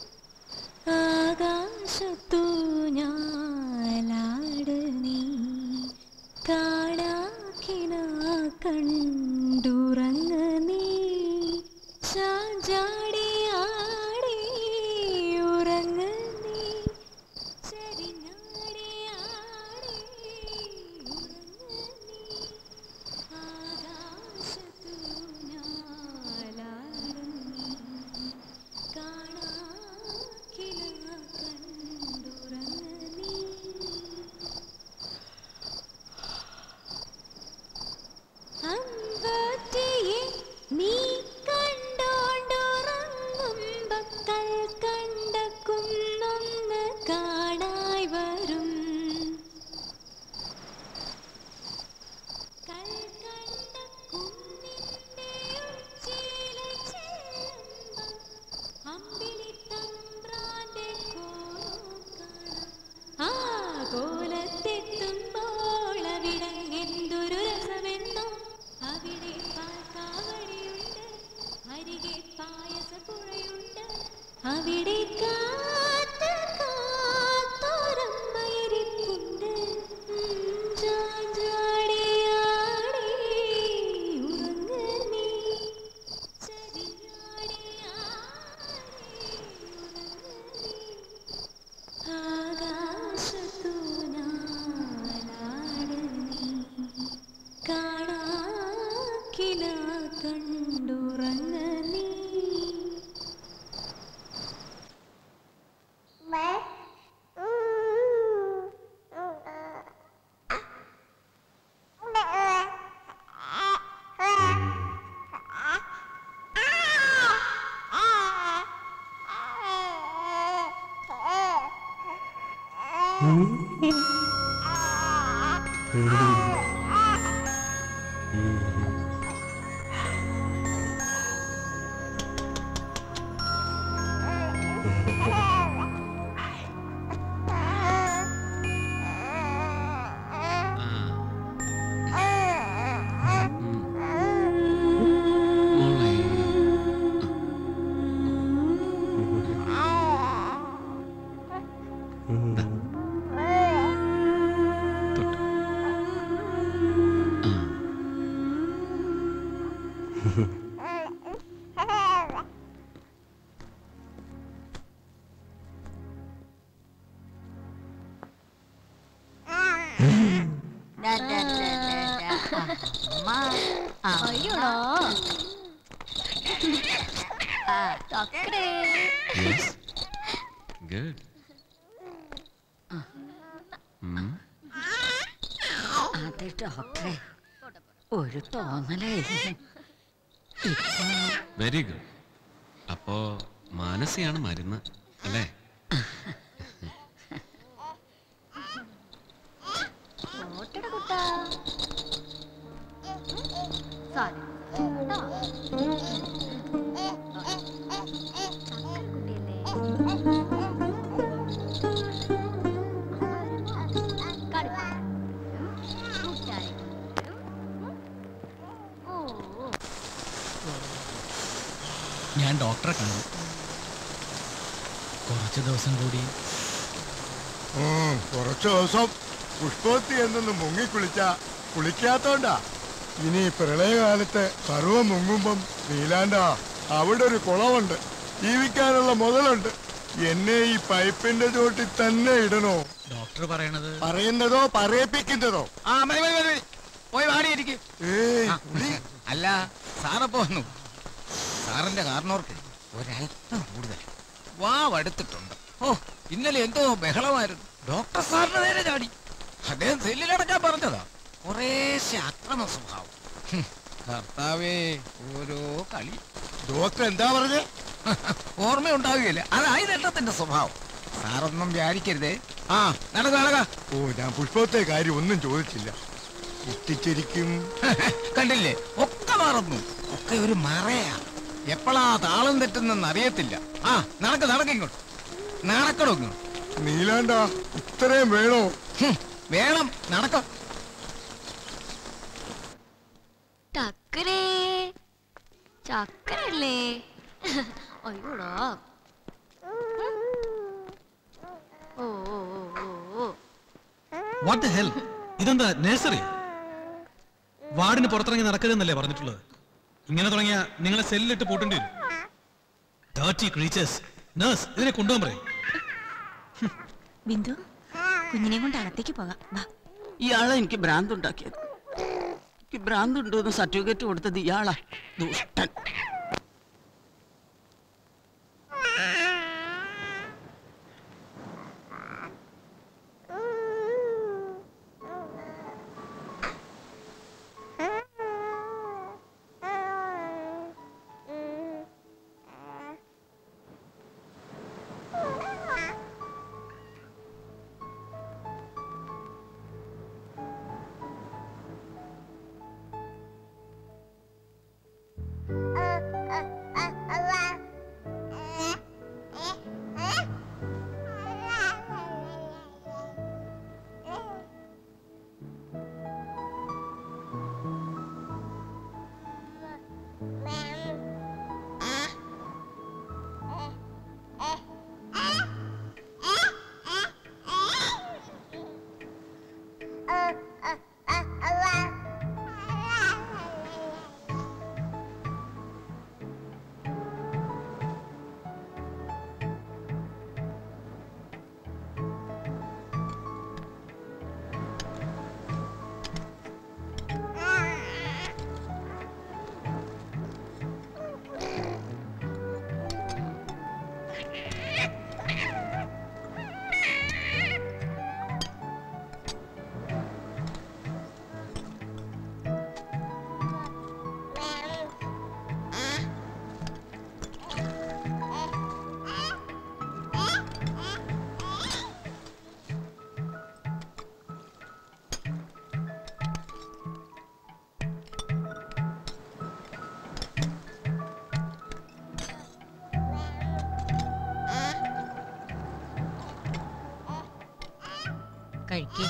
ആകാശത്തു ഞാലാട് നീ കാണാക്കിന കണ്ടുറങ്ങ നീ ചാഞ്ചാടിയാടി ഉറങ്ങ നീ ചരിഞ്ഞാടിയാടി ആകാശത്തു ഞാലാട് നീ കാണാക്കിന കണ്ടുറങ്ങ നീ അമ്പത്തിയെ നീ കണ്ടോണ്ടുറങ്ങുമ്പം കൽ കണ്ട കുന്നൊന്ന് കാണായി വരും കൽ കണ്ട കുന്നിന്റെ ഉച്ചിയില് ചെല്ലുമ്പം അമ്പിളി തമ്പ്രാന്റെ കോലം കാണാം ആ കോലത്തെത്തുമ്പോൾ അവിടങ്ങെന്തൊരു രസമെന്നോ അവിടെ പാൽക്കാവടിയുണ്ട് അരികെ പായസപ്പുഴയുണ്ട് അവിടെ കാത്ത് കാത്തോരമ്മയിരിപ്പുണ്ട് ചാഞ്ചാടിയാടി ഉറങ്ങ നീ ആകാശത്തു നാലാട് നീ കാണാക്കില കണ്ടുറങ്ങ നീ അയ്യോടാ തക്കടേ ഗുഡ് അത് ഡോക്ടറെ ഒരു തോന്നലേ വെരി ഗുഡ് അപ്പോ മാനസിയാണ് മരുന്ന് അല്ലേ ഓട്ടട കുട്ടാ സാരി കേട്ടോ ഞാൻ ഡോക്ടറെ കാണും കുറച്ച് ദിവസം കൂടി ഉം, കുറച്ച് ദിവസം പുഷ്പവത്തി എന്നൊന്ന് മുങ്ങിക്കുളിച്ച കുളിക്കാത്തോണ്ടാ ഇനി പ്രളയകാലത്ത് സർവം മുങ്ങുമ്പം നീലാണ്ടാ അവിടെ ഒരു കുളമുണ്ട് ജീവിക്കാനുള്ള മുതലുണ്ട് എന്നെ ഈ പൈപ്പിന്റെ ചോട്ടിൽ തന്നെ ഇടണോ ഡോക്ടർ പറയണത് പറയുന്നതോ പറയിപ്പിക്കുന്നതോ ആ മതി മതി മതി പോയി വാടിയിരിക്കും ഏയ് അല്ല സാറപ്പോ വന്നു സാറിന്റെ കാരണവർക്ക് ഒരല്പം കൂടുതൽ വാവ് അടുത്തിട്ടുണ്ട് ഓ ഇന്നലെ എന്തോ ബഹളമായിരുന്നു ഡോക്ടർ സാറിന് നേരെ ചാടി അദ്ദേഹം സെല്ലിലടക്കാൻ പറഞ്ഞതാ കുറേശ്ശെ അക്രമ സ്വഭാവം ഹും, കർത്താവേ ഓരോ കളി ഡോക്ടർ എന്താ പറഞ്ഞേ ഓർമ്മയുണ്ടാവുകയില്ല അതായി നേട്ടത്തിന്റെ സ്വഭാവം സാറൊന്നും വിചാരിക്കരുതേ ആ നടക്ക നടക്ക ഓ ഞാൻ പുഷ്പത്തെ കാര്യം ഒന്നും ചോദിച്ചില്ല കുട്ടിച്ചിരിക്കും കണ്ടില്ലേ ഒക്കെ മറന്നു ഒക്കെ ഒരു മറയാ എപ്പോഴാ താളം തെറ്റുന്നെന്ന് അറിയത്തില്ല ആ നടക്ക് നടക്കിങ്ങോട്ട് നടക്കണോ ഇങ്ങോട്ട് നീലാണ്ടാ ഇത്രയും വേണോ വേണം നടക്ക ചക്കരേ ചക്കരല്ലേ അയ്യോടാ ഓ ഓ ഓ ഓ വാട്ട് ദ ഹെൽ ഇതെന്താ നഴ്സറി വാർഡിന് പുറത്തിറങ്ങി നടക്കരുതെന്നല്ലേ പറഞ്ഞിട്ടുള്ളത് ഇങ്ങനെ തുടങ്ങിയ നിങ്ങളെ സെല്ലിട്ട് പൂട്ടേണ്ടി വരും ഡേർട്ടി ക്രീച്ചേഴ്സ് നേഴ്സ് ഇതിനെ കൊണ്ടുപോകാൻ പറയും ബിന്ദു കുഞ്ഞിനെ കൊണ്ട് അകത്തേക്ക് പോകാം വാ ഇയാളെ എനിക്ക് ഭ്രാന്ത് ഉണ്ടാക്കിയത് എനിക്ക് ഭ്രാന്ത് ഉണ്ടോ എന്ന് സർട്ടിഫിക്കറ്റ് കൊടുത്തത് ഇയാളാ ദുഷ്ടൻ ആ കഴിക്കേ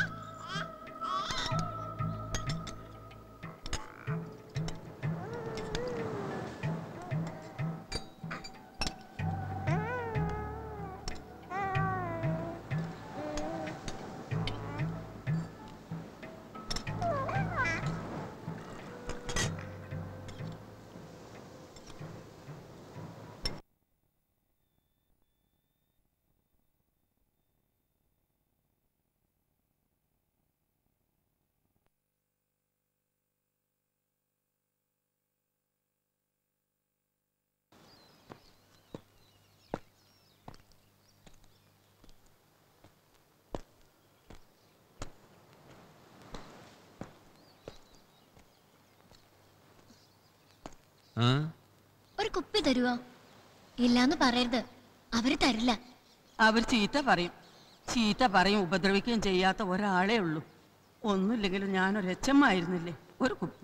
ആ ഒരു കുപ്പി തരുവോ ഇല്ലാന്ന് പറയരുത് അവര് തരില്ല അവർ ചീത്ത പറയും ചീത്ത പറയും ഉപദ്രവിക്കുകയും ചെയ്യാത്ത ഒരാളേ ഉള്ളൂ ഒന്നുമില്ലെങ്കിലും ഞാനൊരു എച്ചമ്മായിരുന്നില്ലേ ഒരു കുപ്പി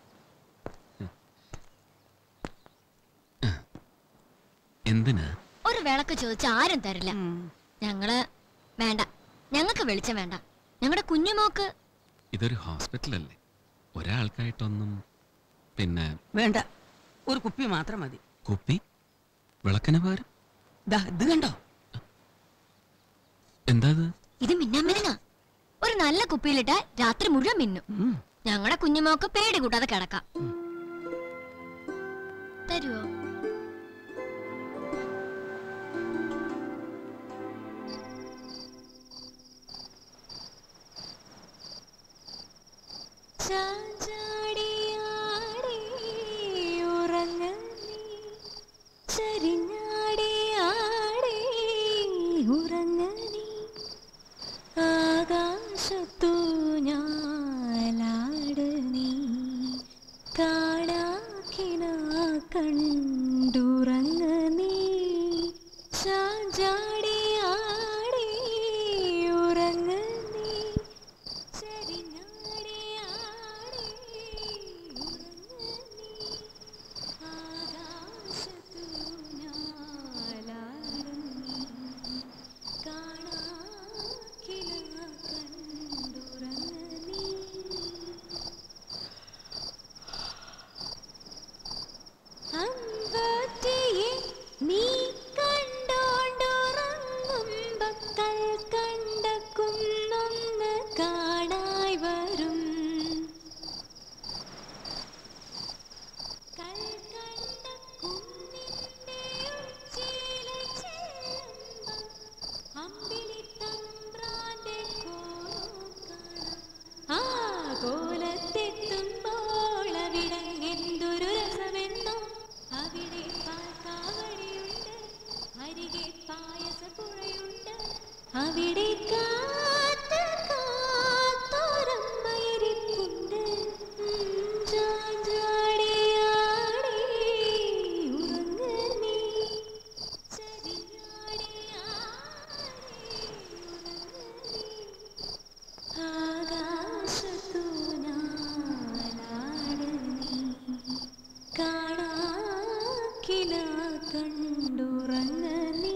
എന്തിനാ ഒരു വിളക്ക് ചോദിച്ച ആരും തരില്ല ഞങ്ങള് വേണ്ട ഞങ്ങൾക്ക് വെളിച്ചം വേണ്ട ഞങ്ങളുടെ കുഞ്ഞുമോക്ക് ഇതൊരു ഹോസ്പിറ്റലല്ലേ ഒരാൾക്കായിട്ടൊന്നും പിന്നെ വേണ്ട ഒരു കുപ്പി മാത്രം മതി കുപ്പി വിളക്കിന് പകരം ദാ ഇത് കണ്ടോ എന്താ ഇത് ഇത് മിന്നാൻ മിനുങ്ങ ഒരു നല്ല കുപ്പിയിലിട്ട രാത്രി മുഴുവൻ മിന്നും ഞങ്ങളുടെ കുഞ്ഞുമോക്ക് പേടി കൂട്ടാതെ കിടക്കാം തരുവോ ചാഞ്ചാടിയാടി ഉറങ്ങ നീ ചരിഞ്ഞാടിയാടി ഉറങ്ങ നീ ആകാശത്തു ഞാലാട് നീ കാണാക്കിന കണ്ടുറങ്ങ നീ ചാഞ്ചാടിയാടി ഉറങ്ങ നീ ചരിഞ്ഞാടിയാടി ഉറങ്ങ നീ ആകാശത്തു ഞാലാട് നീ കാണാക്കിന കണ്ടുറങ്ങ നീ അമ്പത്തിയെ നീ കണ്ടോണ്ടുറങ്ങുമ്പോ കൽ കണ്ട കുന്നൊന്ന് കാണായി വരും കൽ കണ്ട കുന്നിന്റെ ഉച്ചിയിലെ ചെല്ലുമ്പോ അമ്പിളി തമ്പ്രാന്റെ കോലം കാണാം ആ കോലത്തെത്തുമ്പോൾ അവിടങ്ങെന്തൊരു രസമെന്നോ അവിടെ പാൽക്കാവടിയുണ്ട് അരികെ പായസപ്പുഴയുണ്ട് അവിടെ കാത്ത് കാത്തോരമ്മയിരിപ്പുണ്ട് ചാഞ്ചാടിയാടി ഉറങ്ങ നീ ആകാശത്തു നാലാട് നീ കാണാക്കില കണ്ടുറങ്ങ നീ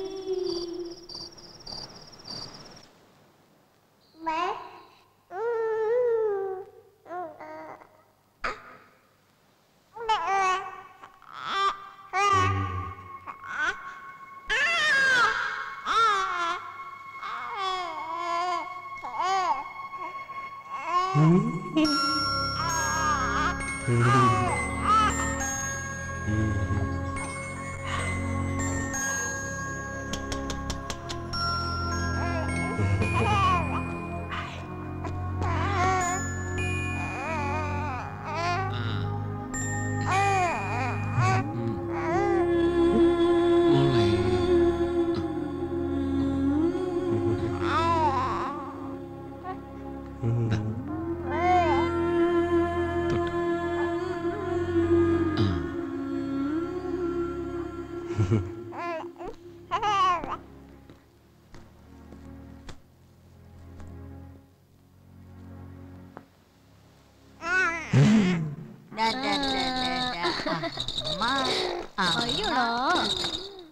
അയ്യോടാ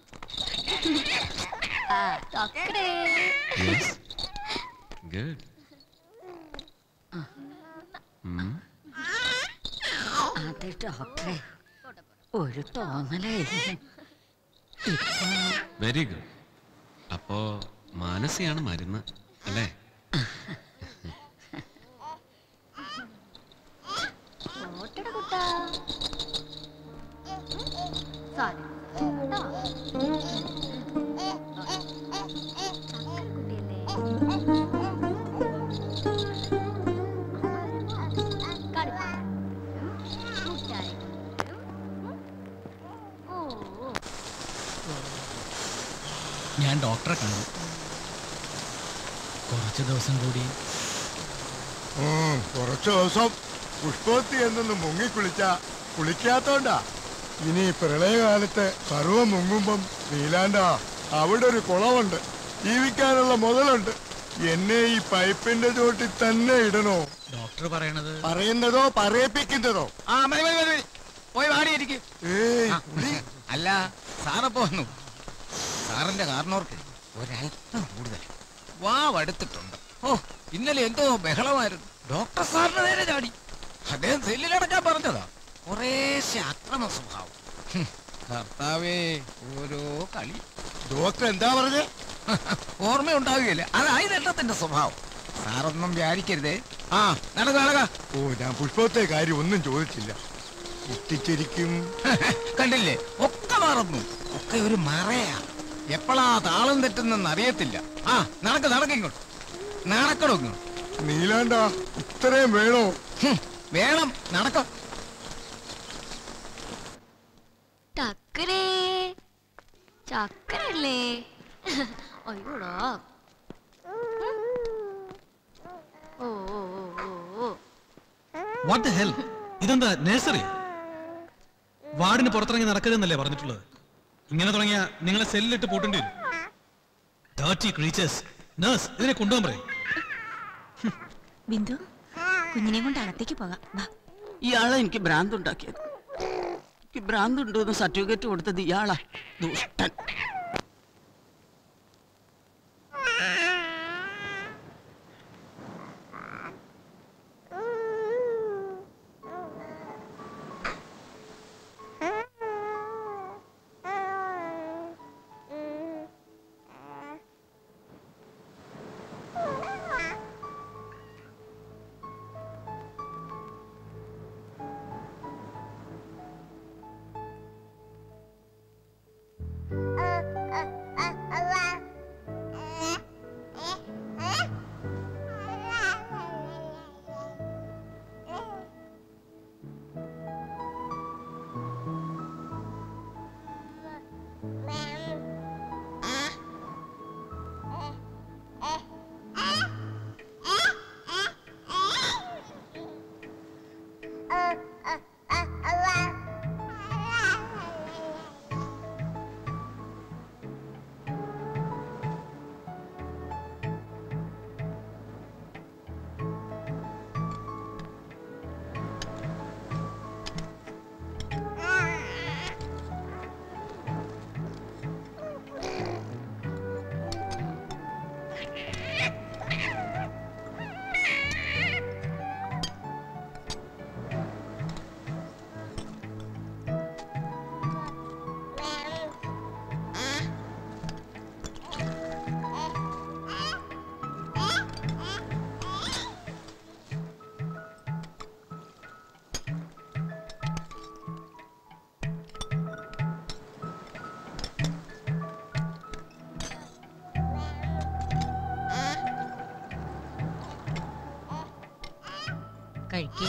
ഗുഡ് ഡോക്ടറെ ഒരു തോന്നലേ ഇപ്പൊ വെരി ഗുഡ് അപ്പോ മാനസിയാണ് മരുന്ന് അല്ലേ ഓട്ടട കുട്ടാ സാരി ഞാൻ ഡോക്ടറെ കണ്ടു കുറച്ച് ദിവസം കൂടി ഉം, കുറച്ച് ദിവസം പുഷ്പത്തി എന്നൊന്ന് മുങ്ങിക്കുളിച്ച കുളിക്കാത്തോണ്ടാ ഇനി പ്രളയകാലത്ത് സർവം മുങ്ങുമ്പം നീലാണ്ടാ അവിടെ ഒരു കുളമുണ്ട് ജീവിക്കാനുള്ള മുതലുണ്ട് എന്നെ ഈ പൈപ്പിന്റെ ചോട്ടിൽ തന്നെ ഇടണോ ഡോക്ടർ പറയണത് പറയുന്നതോ പറയിപ്പിക്കുന്നതോ ആ മതി മതി മതി പോയി വാടിയിരിക്കും ഏയ് അല്ല സാറപ്പോ വന്നു സാറിന്റെ കാരണവർക്ക് ഒരല്പം കൂടുതൽ വാവടുത്തിട്ടുണ്ട് ഓ ഇന്നലെ എന്തോ ബഹളമായിരുന്നു ഡോക്ടർ സാറിന് നേരെ ചാടി അദ്ദേഹം സെല്ലിലടക്കാൻ പറഞ്ഞതാ കുറേശ്ശെ അക്രമ സ്വഭാവം ഹും, കർത്താവേ ഓരോ കളി ഡോക്ടർ എന്താ പറഞ്ഞേ ഓർമ്മയുണ്ടാവുകയില്ല അതായി നേട്ടത്തിന്റെ സ്വഭാവം സാറൊന്നും വ്യാരിക്കരുതേ ആ നടക്ക നടക്ക ഓ ഞാൻ പുഷ്പത്തെ കാര്യം ഒന്നും ചോദിച്ചില്ല കുട്ടിച്ചിരിക്കും കണ്ടില്ലേ ഒക്കെ മറന്നു ഒക്കെ ഒരു മറയാ എപ്പോഴാ താളം തെറ്റുന്നെന്ന് അറിയത്തില്ല ആ നടക്ക് നടക്കിങ്ങോട്ട് നടക്കണോ ഇങ്ങോട്ട് നീലാണ്ടാ ഇത്രയും വേണോ വേണം നടക്ക ചക്കരേ ചക്കരല്ലേ അയ്യോടാ ഓ ഓ ഓ ഓ ഓ വാട്ട് ദ ഹെൽ ഇതെന്താ നഴ്സറി വാർഡിന് പുറത്തിറങ്ങി നടക്കരുതെന്നല്ലേ പറഞ്ഞിട്ടുള്ളത് ഇങ്ങനെ തുടങ്ങിയ നിങ്ങളെ സെല്ലിട്ട് പൂട്ടേണ്ടി വരും ഡേർട്ടി ക്രീച്ചേഴ്സ് നേഴ്സ് ഇതിനെ കൊണ്ടുപോകാൻ പറയും ബിന്ദു കുഞ്ഞിനെ കൊണ്ട് അകത്തേക്ക് പോകാം വാ ഇയാളെ എനിക്ക് ഭ്രാന്ത് ഉണ്ടാക്കിയത് എനിക്ക് ഭ്രാന്ത് ഉണ്ടോന്ന് സർട്ടിഫിക്കറ്റ് കൊടുത്തത് ഇയാളാ ദുഷ്ടൻ കഴിക്കേ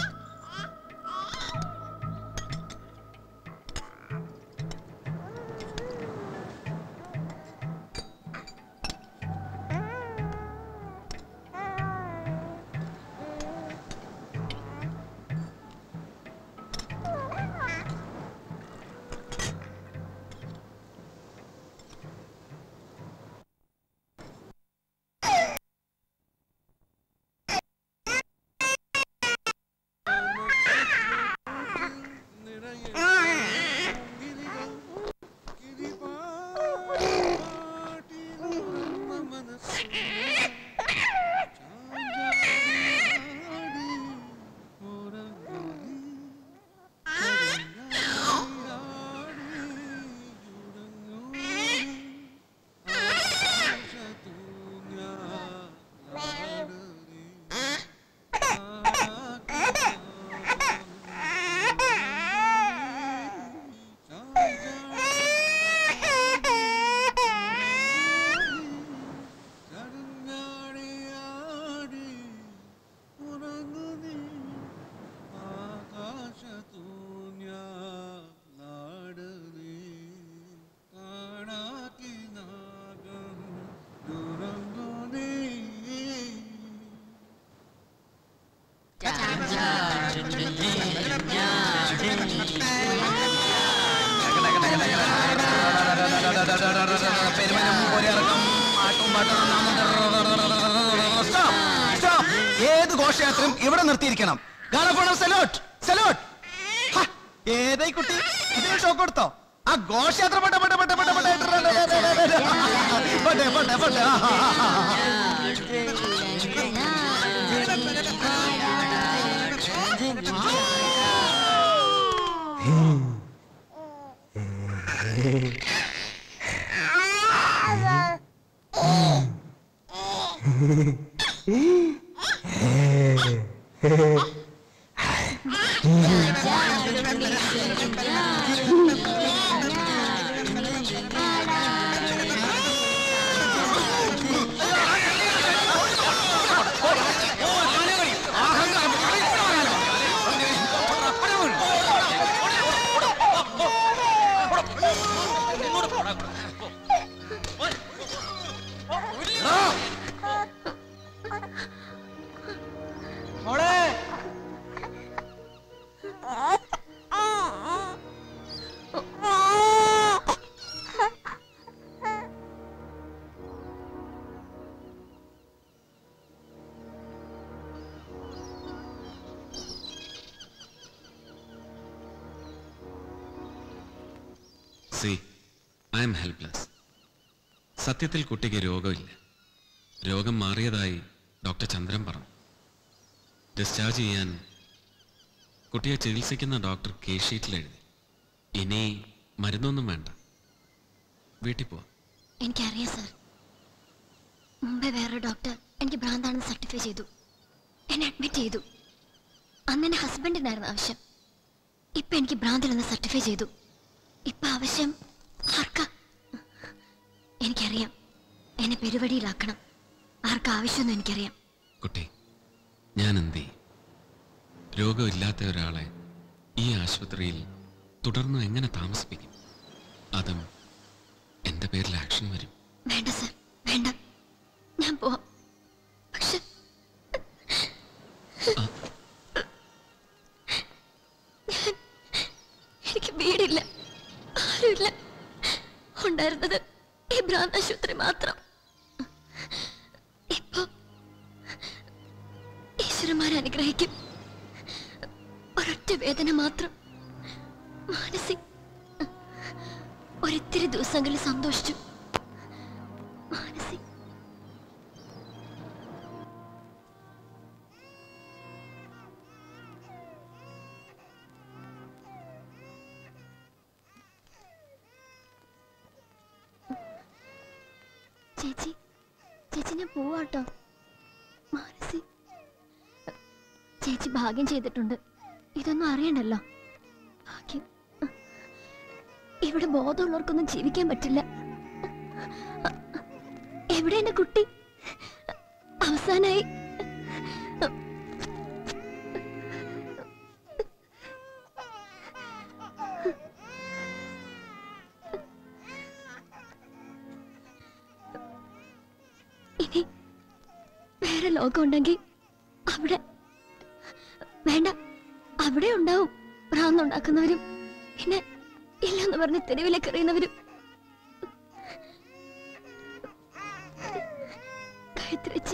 പെരുമനം പോരിറക്കം ആട്ടും പാട്ടും Stop, stop. ഏത് ഘോഷയാത്രയും ഇവിടെ നിർത്തിയിരിക്കണം ഗാനഫോണം സെലോട്ട് സെലോട്ട് ഏതായി കുട്ടി ഇതിന് ഷോക്ക് കൊടുത്തോ ആ ഘോഷയാത്ര പോട്ടെ പോട്ടെ പോട്ടെ പോട്ടെ പോട്ടെ പോട്ടെ പോട്ടെ പോട്ടെ ആ, ആ, ആ, ആ. മോളെ സി ഐ എം ഹെൽപ്ലെസ് സത്യത്തിൽ കുട്ടിക്ക് രോഗമില്ല രോഗം മാറിയതായി ഡോക്ടർ ചന്ദ്രൻ പറഞ്ഞു ഡിസ്ചാർജ് ചെയ്യാൻ കുട്ടിയെ ചികിത്സിക്കുന്ന ഡോക്ടർ കെ ഷീറ്റിൽ എഴുതി ഇനി മരുന്നൊന്നും വേണ്ട വീട്ടിൽ പോവാം എനിക്കറിയാം സാർ മുമ്പേ വേറൊരു ഡോക്ടർ എനിക്ക് ഭ്രാന്താണെന്ന് സർട്ടിഫൈ ചെയ്തു എന്നെ അഡ്മിറ്റ് ചെയ്തു അന്ന് എന്റെ ഹസ്ബൻഡിനായിരുന്നു ആവശ്യം ഇപ്പൊ എനിക്ക് ഭ്രാന്തിലെന്ന് സർട്ടിഫൈ ചെയ്തു ഇപ്പൊ ആവശ്യം ആർക്കാ എനിക്കറിയാം എന്നെ പെരുവടിയിലാക്കണം ആർക്കാ ആവശ്യമെന്ന് എനിക്കറിയാം കുട്ടി ഞാൻ എന്ത് ചെയ്യും രോഗമില്ലാത്ത ഒരാളെ ഈ ആശുപത്രിയിൽ തുടർന്ന് എങ്ങനെ താമസിപ്പിക്കും അതും എൻ്റെ പേരിൽ ആക്ഷൻ വരും വേണ്ട സർ വേണ്ട ഞാൻ പോവാം പക്ഷെ ഞാൻ- എനിക്ക് വീടില്ല ആരുമില്ല ഉണ്ടായിരുന്നത് ഈ ഭ്രാന്താശുപത്രി മാത്രം ഇപ്പൊ ഈശ്വരന്മാരെ അനുഗ്രഹിക്കും ഒരൊറ്റ വേദന മാത്രം മാനസി ഒരിത്തിരി ദിവസങ്ങളിൽ സന്തോഷിച്ചു മാനസി ചേച്ചി ചേച്ചി ഞാൻ പോവാട്ടോ മാനസി ചേച്ചി ഭാഗ്യം ചെയ്തിട്ടുണ്ട് ഇതൊന്നും അറിയണ്ടല്ലോ ഭാഗ്യം ഇവിടെ ബോധമുള്ളവർക്കൊന്നും ജീവിക്കാൻ പറ്റില്ല എവിടെ എന്റെ കുട്ടി അവസാനായി ഇനി വേറെ ലോകം ഉണ്ടെങ്കിൽ അവിടെ വേണ്ട അവിടെ ഉണ്ടാവും ഭ്രാന്തുണ്ടാക്കുന്നവരും പിന്നെ ഇല്ലെന്ന് പറഞ്ഞ് തെരുവിലേക്ക് എറിയുന്നവരും കഴുത്തിരച്ചി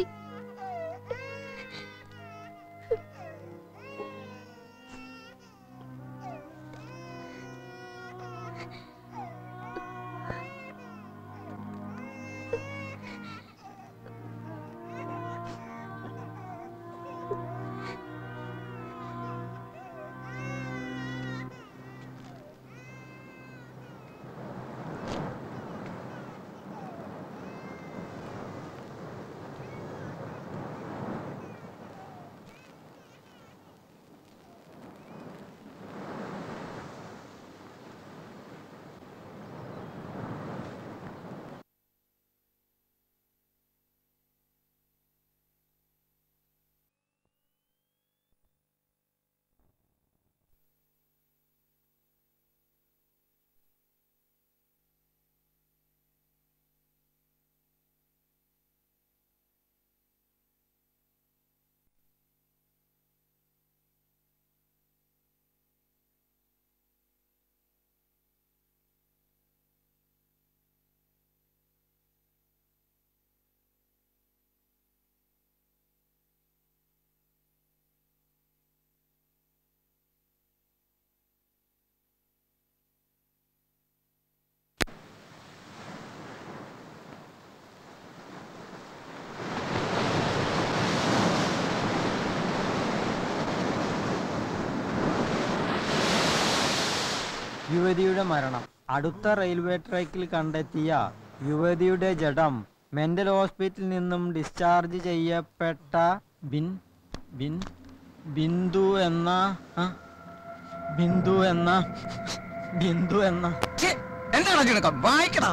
യുവതിയുടെ മരണം അടുത്ത റെയിൽവേ ട്രാക്കിൽ കണ്ടെത്തിയ യുവതിയുടെ ജഡം മെന്റൽ ഹോസ്പിറ്റലിൽ നിന്നും ഡിസ്ചാർജ് ചെയ്യപ്പെട്ട ബിൻ ബിൻ ബിന്ദു എന്ന ആ? ബിന്ദു എന്ന ബിന്ദു എന്ന എന്താണ് കിടക്ക വായിക്കടാ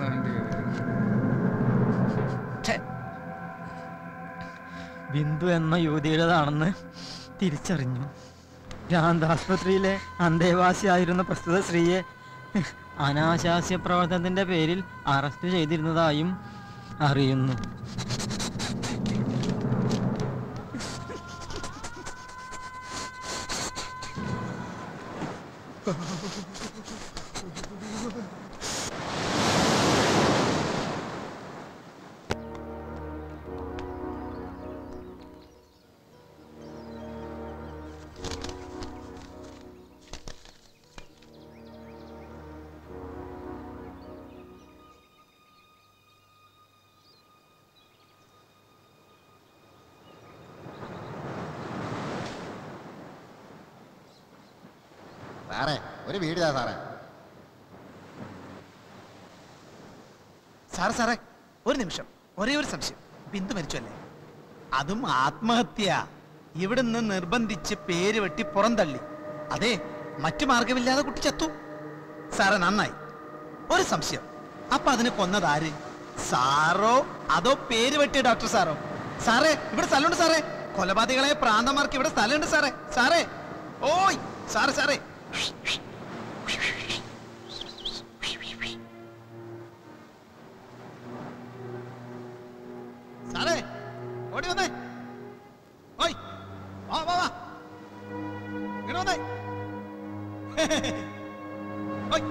ബിന്ദു എന്ന യുവതിയുടേതാണെന്ന് തിരിച്ചറിഞ്ഞു ഭ്രാന്താസ്പത്രിയിലെ അന്തേവാസിയായിരുന്ന പ്രസ്തുത സ്ത്രീയെ അനാശാസ്യ പ്രവർത്തനത്തിന്റെ പേരിൽ അറസ്റ്റ് ചെയ്തിരുന്നതായും അറിയുന്നു സാറേ ഒരു വീഡിയോ സാറേ സാറേ സാറേ ഒരു നിമിഷം ഒരേ ഒരു സംശയം ബിന്ദു മരിച്ചു അല്ലേ അതും ആത്മഹത്യ ഇവിടുന്ന് നിർബന്ധിച്ച് പേര് വെട്ടി പുറന്തള്ളി അതെ മറ്റു മാർഗമില്ലാതെ കുട്ടി ചത്തു സാറേ നന്നായി ഒരു സംശയം അപ്പൊ അതിന് കൊന്നത് ആര് സാറോ അതോ പേര് വെട്ടിയ ഡോക്ടർ സാറോ സാറേ ഇവിടെ സ്ഥലമുണ്ട് സാറേ കൊലപാതകളെ പ്രാന്തമാർക്ക് ഇവിടെ സ്ഥലമുണ്ട് സാറേ സാറേ ഓയ് സാറേ സാറേ സാറേ ഓടി വന്നേ ഓയ് വാ വാ വാ ഇങ്ങോട്ട് വന്നേ ഓയ്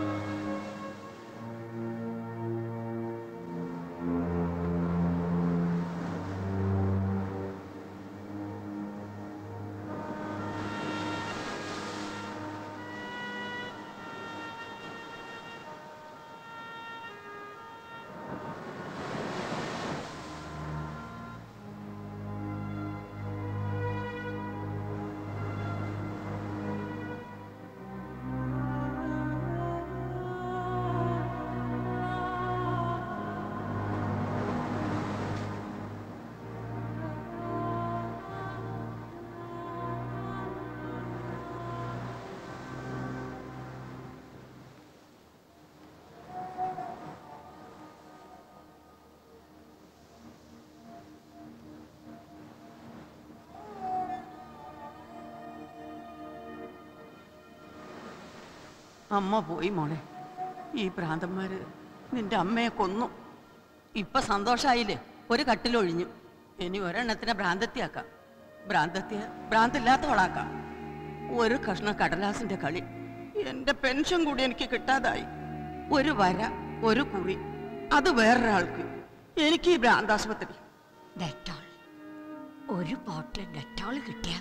അമ്മ പോയി മോളെ ഈ ഭ്രാന്തന്മാര് നിന്റെ അമ്മയെ കൊന്നു ഇപ്പൊ സന്തോഷായില്ലേ ഒരു കട്ടിലൊഴിഞ്ഞു ഇനി ഒരെണ്ണത്തിനെ ഭ്രാന്തത്തിയാക്കാം ഭ്രാന്തത്തിയ ഭ്രാന്തില്ലാത്തവളാക്കാം ഒരു കഷ്ണം കടലാസിന്റെ കളി എന്റെ പെൻഷൻ കൂടി എനിക്ക് കിട്ടാതായി ഒരു വര ഒരു കുറി അത് വേറൊരാൾക്ക് എനിക്ക് ഈ ഭ്രാന്താശുപത്രി ഡെറ്റോൾ ഒരു ബോട്ടിൽ ഡെറ്റോൾ കിട്ടിയ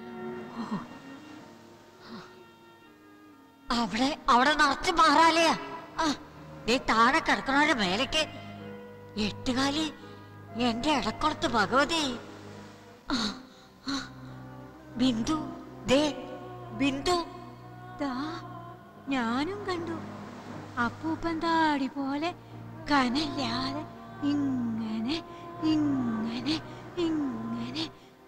അവിടെ അവിടെ നിറച്ച് മാറാലെയാ ആ നീ താഴെ കിടക്കണവരുടെ മേലേക്ക് എട്ടുകാലി എന്റെ ഇടക്കുളത്ത് ഭഗവതി ആ, ആ, ബിന്ദു ദേ ബിന്ദു ദാ ഞാനും കണ്ടു അപ്പൂപ്പൻ താടി പോലെ കനല്ലാതെ ഇങ്ങനെ ഇങ്ങനെ ഇങ്ങനെ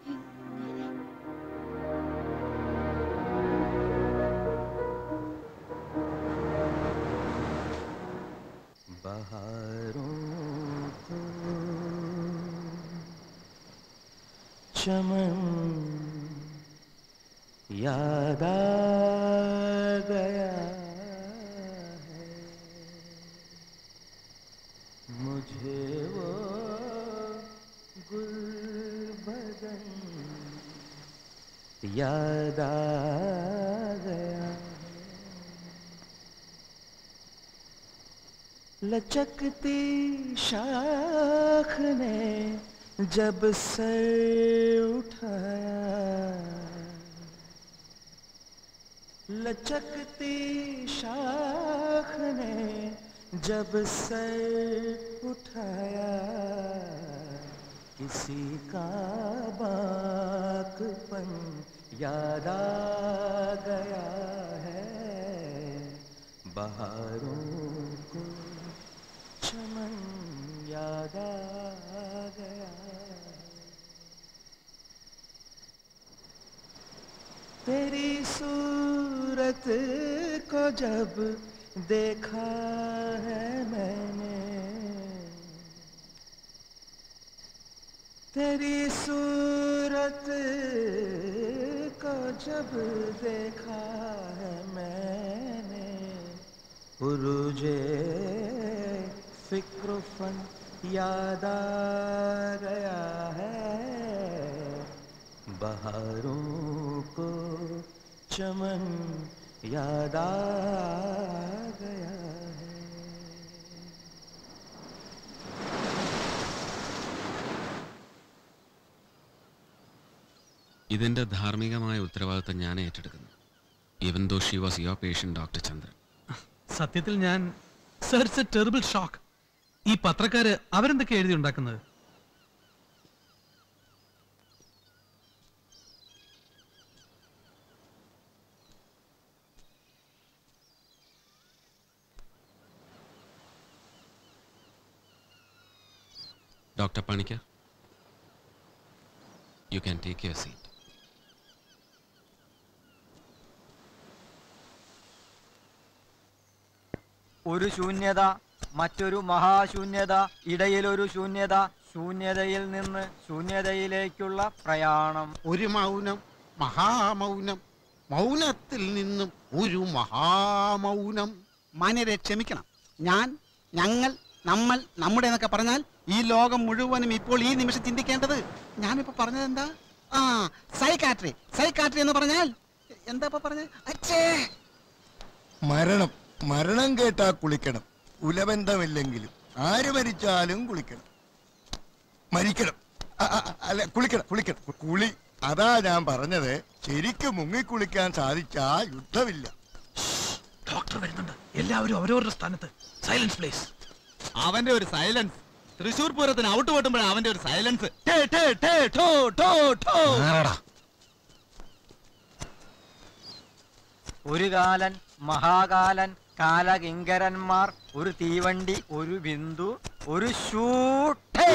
बहारों को चमन याद आ गया है मुझे वो गुलबदन याद आ गया लचकती शाख ने जब सर उठाया लचकती शाख ने जब सर उठाया किसी का बाकपन याद आ गया है तेरी सूरत को जब देखा है मैंने तेरी सूरत को जब देखा है मैंने उरुजे फिक्र फन याद आ गया है बहारों को चमन याद आ गया है ഇതിന്റെ ധാർമ്മികമായ ഉത്തരവാദിത്തം ഞാൻ ഏറ്റെടുക്കുന്നു even though she was your patient doctor Chandran സത്യത്തിൽ ഞാൻ sir it's a terrible shock ഈ പത്രക്കാര് അവരെന്തൊക്കെ എഴുതി ഉണ്ടാക്കുന്നത് doctor Panicker you can take your seat ഒരു ശൂന്യത മറ്റൊരു മഹാശൂന്യത ഇടയിലൊരു ശൂന്യത ശൂന്യതയിൽ നിന്ന് ശൂന്യതയിലേക്കുള്ള പ്രയാണം ഒരു മൗനം മഹാമൗനം മൗനത്തിൽ നിന്നും ഒരു മഹാമൗനം മാന്യരെ ക്ഷമിക്കണം ഞാൻ ഞങ്ങൾ നമ്മൾ നമ്മുടെ എന്നൊക്കെ പറഞ്ഞാൽ ഈ ലോകം മുഴുവനും ഇപ്പോൾ ഈ നിമിഷം ചിന്തിക്കേണ്ടത് ഞാനിപ്പോ പറഞ്ഞത് എന്താ ആ സൈക്കാട്രി സൈക്കാട്രി എന്ന് പറഞ്ഞാൽ എന്താ ഇപ്പൊ പറഞ്ഞത് അച്ഛേ മരണം മരണം കേട്ടാ കുളിക്കണം കുലബന്ധമില്ലെങ്കിലും ആര് മരിച്ചാലും കുളിക്കണം മരിക്കണം അ- അ- അല്ല കുളിക്കണം കുളിക്കണം കുളി അതാ ഞാൻ പറഞ്ഞത് ശരിക്കും മുങ്ങിക്കുളിക്കാൻ സാധിച്ചാ യുദ്ധമില്ല ഡോക്ടർ വരുന്നുണ്ട് എല്ലാവരും അവരവരുടെ സ്ഥാനത്ത് സൈലൻസ് പ്ലേസ് അവന്റെ ഒരു സൈലൻസ് തൃശൂർ പൂരത്തിന് ഔട്ട് പോട്ടുമ്പോഴാണ് അവന്റെ ഒരു സൈലൻസ് ഒരു കാലൻ മഹാകാലൻ കാലകിങ്കരന്മാർ ഒരു തീവണ്ടി ഒരു ബിന്ദു ഒരു ഷൂട്ടേ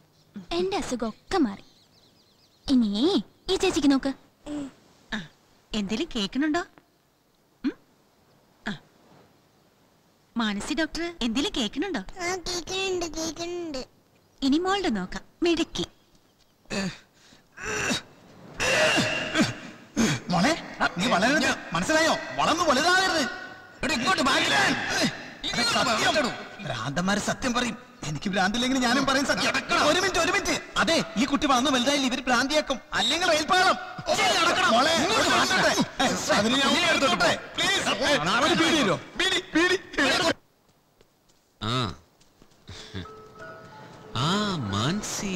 എന്റെ അസുഖമൊക്കെ മാറി ഇനി ഈ ചേച്ചിക്ക് നോക്ക് എന്തേലും കേൾക്കണുണ്ടോ ഉം? ആ. മാനസി ഡോക്ടർ എന്തേലും കേൾക്കണുണ്ടോ കേക്കുന്നുണ്ട് കേക്കുന്നുണ്ട് ഇനി മോളുടെ നോക്കാം മിടുക്കി മോളെ നീ വളരരുത് മനസ്സിലായോ വളർന്നു വലുതാകരുത് ഇങ്ങോട്ട് ഭ്രാന്തന്മാര് സത്യം പറയും എനിക്ക് ഭ്രാന്തില്ലെങ്കിൽ ഞാനും പറയും സത്യം ഒരു മിനിറ്റ് ഒരു മിനിറ്റ് അതെ ഈ കുട്ടി വളർന്നു വലുതായില്ല ഇവര് ഭ്രാന്തിയാക്കും അല്ലെങ്കിൽ റെയിൽപാളം മോളെ ഇങ്ങോട്ട് മാറ്റട്ടെ. അതിന് ഞാൻ ഒന്ന് എടുത്തോട്ടെ. Please. ഒരു ബീഡി തരുമോ? ബീഡി, ബീഡി. ആ ആ മാൻസി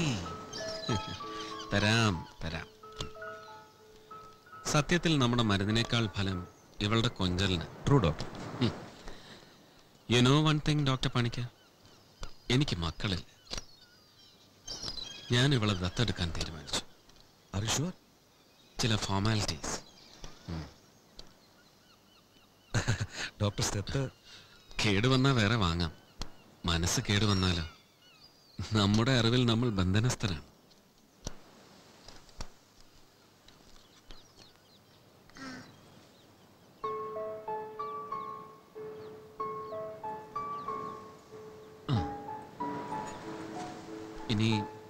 തരാം തരാം സത്യത്തിൽ നമ്മുടെ മരുന്നിനേക്കാൾ ഫലം ഇവളുടെ കൊഞ്ചലിന് true doctor you know one thing doctor Panicker എനിക്ക് മക്കളില്ല ഞാൻ ഇവളെ ദത്തെടുക്കാൻ തീരുമാനിച്ചു അറിഷുവർ ചില ഫോർമാലിറ്റീസ് ഡോക്ടർ സ്റ്റെത്ത് കേടുവന്നാൽ വേറെ വാങ്ങാം മനസ്സ് കേടുവന്നാലോ നമ്മുടെ അറിവിൽ നമ്മൾ ബന്ധനസ്ഥരാണ് ആ. ഇനി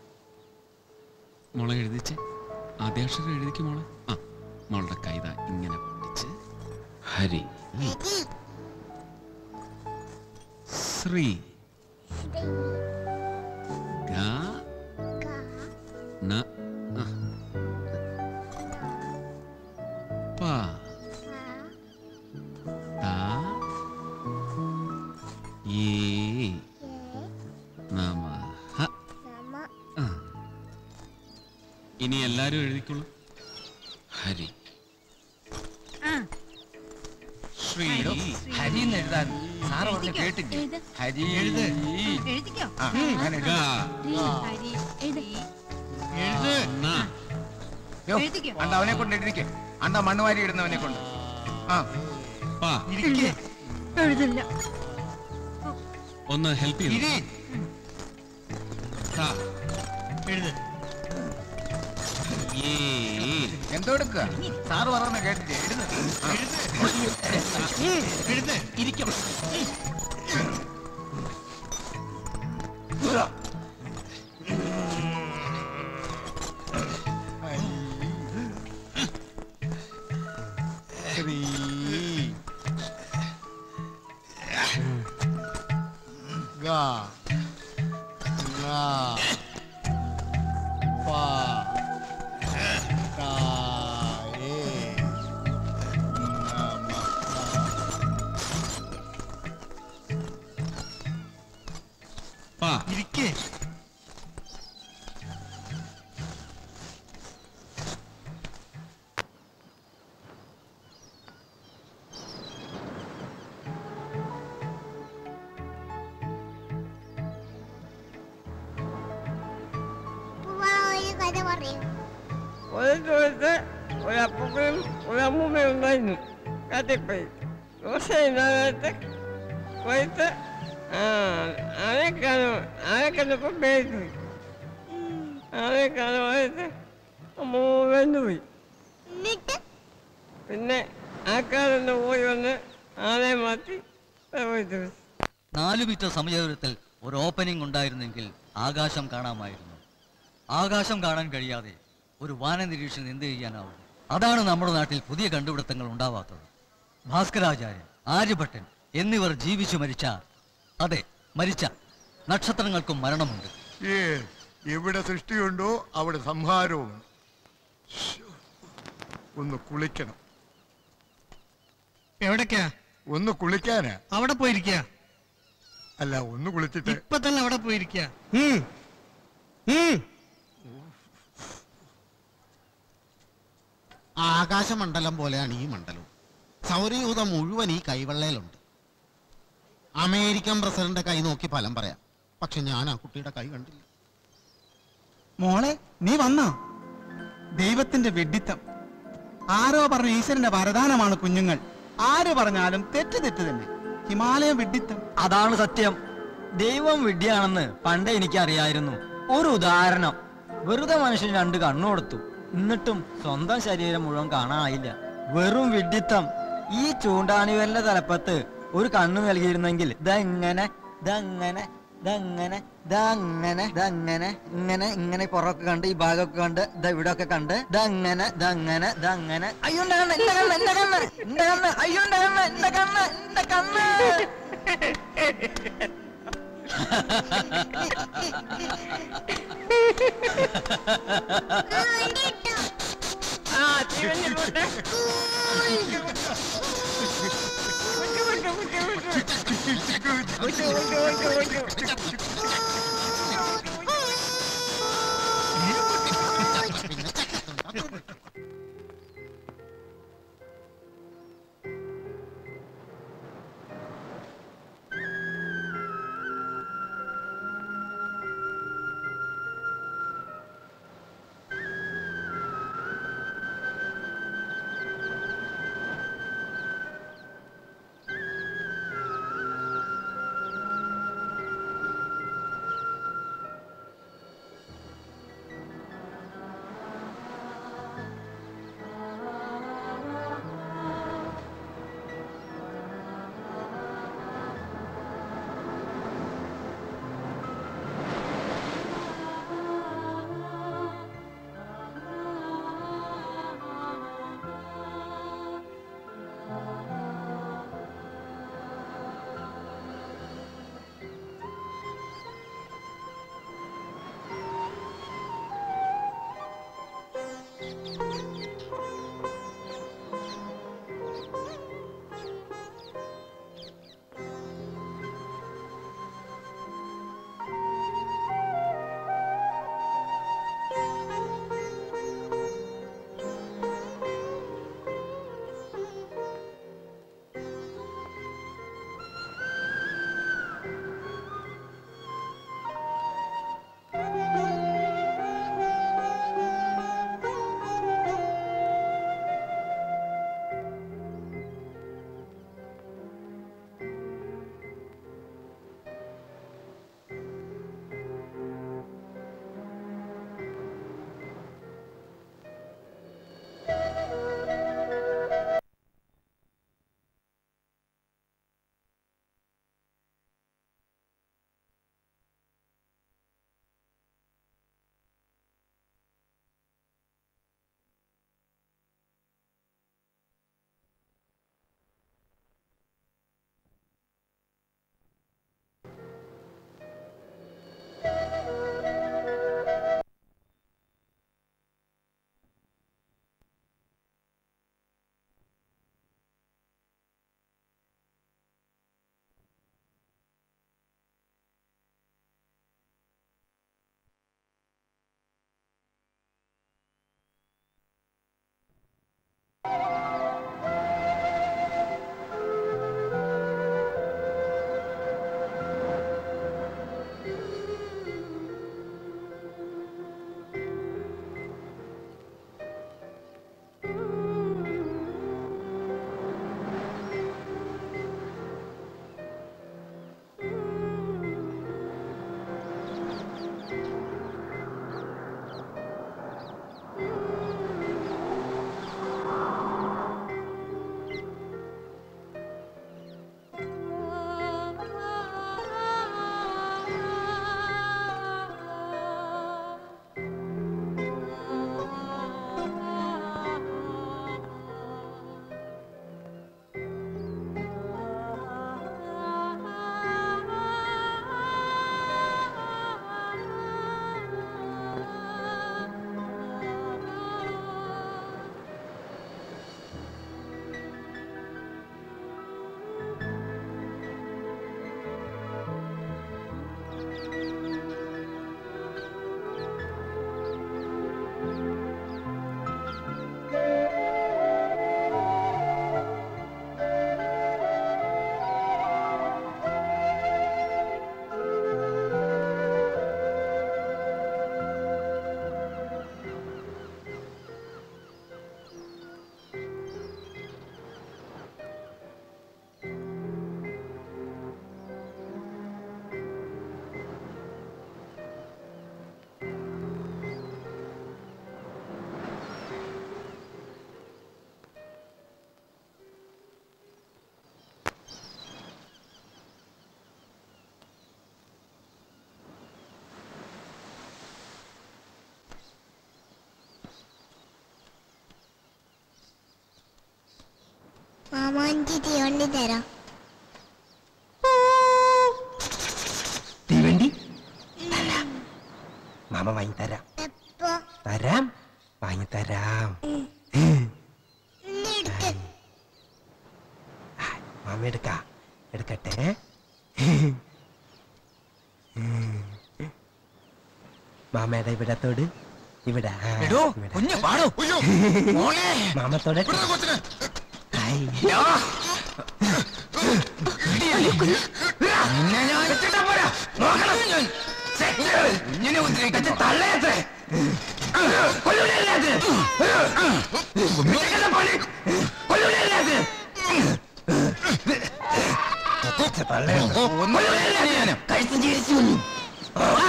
മോളെ എഴുതിച്ച് ആദ്യാക്ഷരം എഴുതിക്ക് മോളെ ആ മോളുടെ കൈത ഇങ്ങനെ പിടിച്ച് ഹരി ശ്രീ ഗ ന ആ. പ ത യേ നമഃ ആ. ഇനി എല്ലാരും എഴുതിക്കോളൂ ഹരി ശ്രീ ഹരി എന്ന് എഴുതാൻ സാറ് പറഞ്ഞു കേട്ടില്ലേ ഹരി എഴുതിക്കോ ആ, അങ്ങനെ എഴുതി. യോ, എഴുതിക്കോ. അണ്ട അവനെ കൊണ്ട് എഴുതിക്കേ അണ്ട മണ്ണുവാരി ഇടുന്നവനെ കൊണ്ട് ആ എഴുതില്ല ഒന്ന് ഹെൽപ്പ് ചെയ്തു ഇരി. എന്തോ എടുക്കുക സാറ് പറഞ്ഞ കേട്ടില്ലേ എഴുതുന്നത് ഇരിക്കും ശ്രീ ഗ ങ പ ക എ നമ ഇരിക്കേ ഒരു കഥ പറയൂ ഒരു ദിവസത്തെ ഒരപ്പനും ഒരമ്മൂമ്മയും ഉണ്ടായിരുന്നു കാട്ടിപ്പോയി ദോശ ഇല്ലാതെ പോയിട്ട് ആ ആരെ കാണും ആരെ കണ്ടപ്പോൾ പേടിച്ചു ആരെ കാണുമായിട്ട് അമ്മൂമ്മ വെന്തുപോയി പിന്നെ ആൾക്കാരൊന്ന് പോയി വന്ന് ആളെ മാറ്റി പോയിട്ട് നാല് മീറ്റർ സമയദൂരത്തിൽ ഒരു ഓപ്പനിംഗ് ഉണ്ടായിരുന്നെങ്കിൽ ആകാശം കാണാമായിരുന്നു ആകാശം കാണാൻ കഴിയാതെ ഒരു വാന നിരീക്ഷണം എന്ത് ചെയ്യാനാവും അതാണ് നമ്മുടെ നാട്ടിൽ പുതിയ കണ്ടുപിടുത്തങ്ങൾ ഉണ്ടാവാത്തത് ഭാസ്കരാചാര്യൻ ആര്യഭട്ടൻ എന്നിവർ ജീവിച്ചു മരിച്ച അതെ മരിച്ച നക്ഷത്രങ്ങൾക്കും മരണമുണ്ട് ഏ എവിടെ സൃഷ്ടിയുണ്ടോ അവിടെ സംഹാരവും ശ്ശോ. ഒന്ന് കുളിക്കണം എവിടേക്കാ ഒന്ന് കുളിക്കാനാ അവിടെ പോയിരിക്ക അല്ല ഒന്ന് കുളിച്ചിട്ട് ഇപ്പൊ തന്നെ അവിടെ പോയിരിക്ക ആകാശമണ്ഡലം പോലെയാണ് ഈ മണ്ഡലം സൗരയൂഥം മുഴുവൻ ഈ കൈവെള്ളയിലുണ്ട് അമേരിക്കൻ പ്രസിഡന്റ് കൈ നോക്കി ഫലം പറയാം പക്ഷെ ഞാൻ ആ കുട്ടിയുടെ കൈ കണ്ടില്ല മോളെ നീ വന്നോ ദൈവത്തിന്റെ വെഡിത്തം ആരോ പറഞ്ഞ ഈശ്വരന്റെ വരദാനമാണ് കുഞ്ഞുങ്ങൾ ആര് പറഞ്ഞാലും തെറ്റ് തെറ്റ് തന്നെ ഹിമാലയം വെഡിത്തം അതാണ് സത്യം ദൈവം വിഡ്ഢിയാണെന്ന് പണ്ടേ എനിക്കറിയായിരുന്നു ഒരു ഉദാഹരണം വെറുതെ മനുഷ്യന് രണ്ട് കണ്ണു കൊടുത്തു എന്നിട്ടും സ്വന്തം ശരീരം മുഴുവൻ കാണാനായില്ല വെറും വിഡ്ഢിത്തം ഈ ചൂണ്ടാണിവലിന്റെ തലപ്പത്ത് ഒരു കണ്ണു നൽകിയിരുന്നെങ്കിൽ ഇതെങ്ങനെ ഇതെങ്ങനെ ഇതെങ്ങനെ ഇതങ്ങനെ ഇതങ്ങനെ ഇങ്ങനെ ഇങ്ങനെ പുറമൊക്കെ കണ്ട് ഈ ഭാഗമൊക്കെ കണ്ട് ഇതാ ഇവിടെ ഒക്കെ കണ്ട് ഇതങ്ങനെ ഇതങ്ങനെ ഇതങ്ങനെ അയ്യോ എന്റെ കണ്ണ് എന്റെ കണ്ണ് എന്റെ കണ്ണ് എന്റെ കണ്ണ് അയ്യോ എന്റെ കണ്ണ് എന്റെ കണ്ണ് എന്റെ കണ്ണ് ആ തിരിഞ്ഞു പോട്ടെ മാമാഞ്ചി തീവണ്ടി തരാം തീവണ്ടി തരാം മാമ വാങ്ങി തരാം എപ്പോ തരാം വാങ്ങി തരാം മാമ എടുക്ക എടുക്കട്ടെ മാമയുടെ ഇവിടത്തോട് ഇവിടെ ആ, എടോ, ഇവിടെ. കുഞ്ഞ് പാടോ. മോളെ. മാമത്തോടെ നിന്നെ ഞാൻ വെച്ചിട്ടാ പോരാ. നോക്കണം ഞാൻ. സെറ്റ്. കുഞ്ഞിനെ ഉദ്രവിക്കട്ടെ. തള്ളയത്രേ. കൊല്ലൂലല്ലേ അത്? മിടുക്കന്റെ പണി. കൊല്ലൂലല്ലേ അത്? തള്ളയത്രേ. കൊല്ലൂലല്ലേ അത് ഞാന്? കഴിച്ചും ചിരിച്ചും ആ.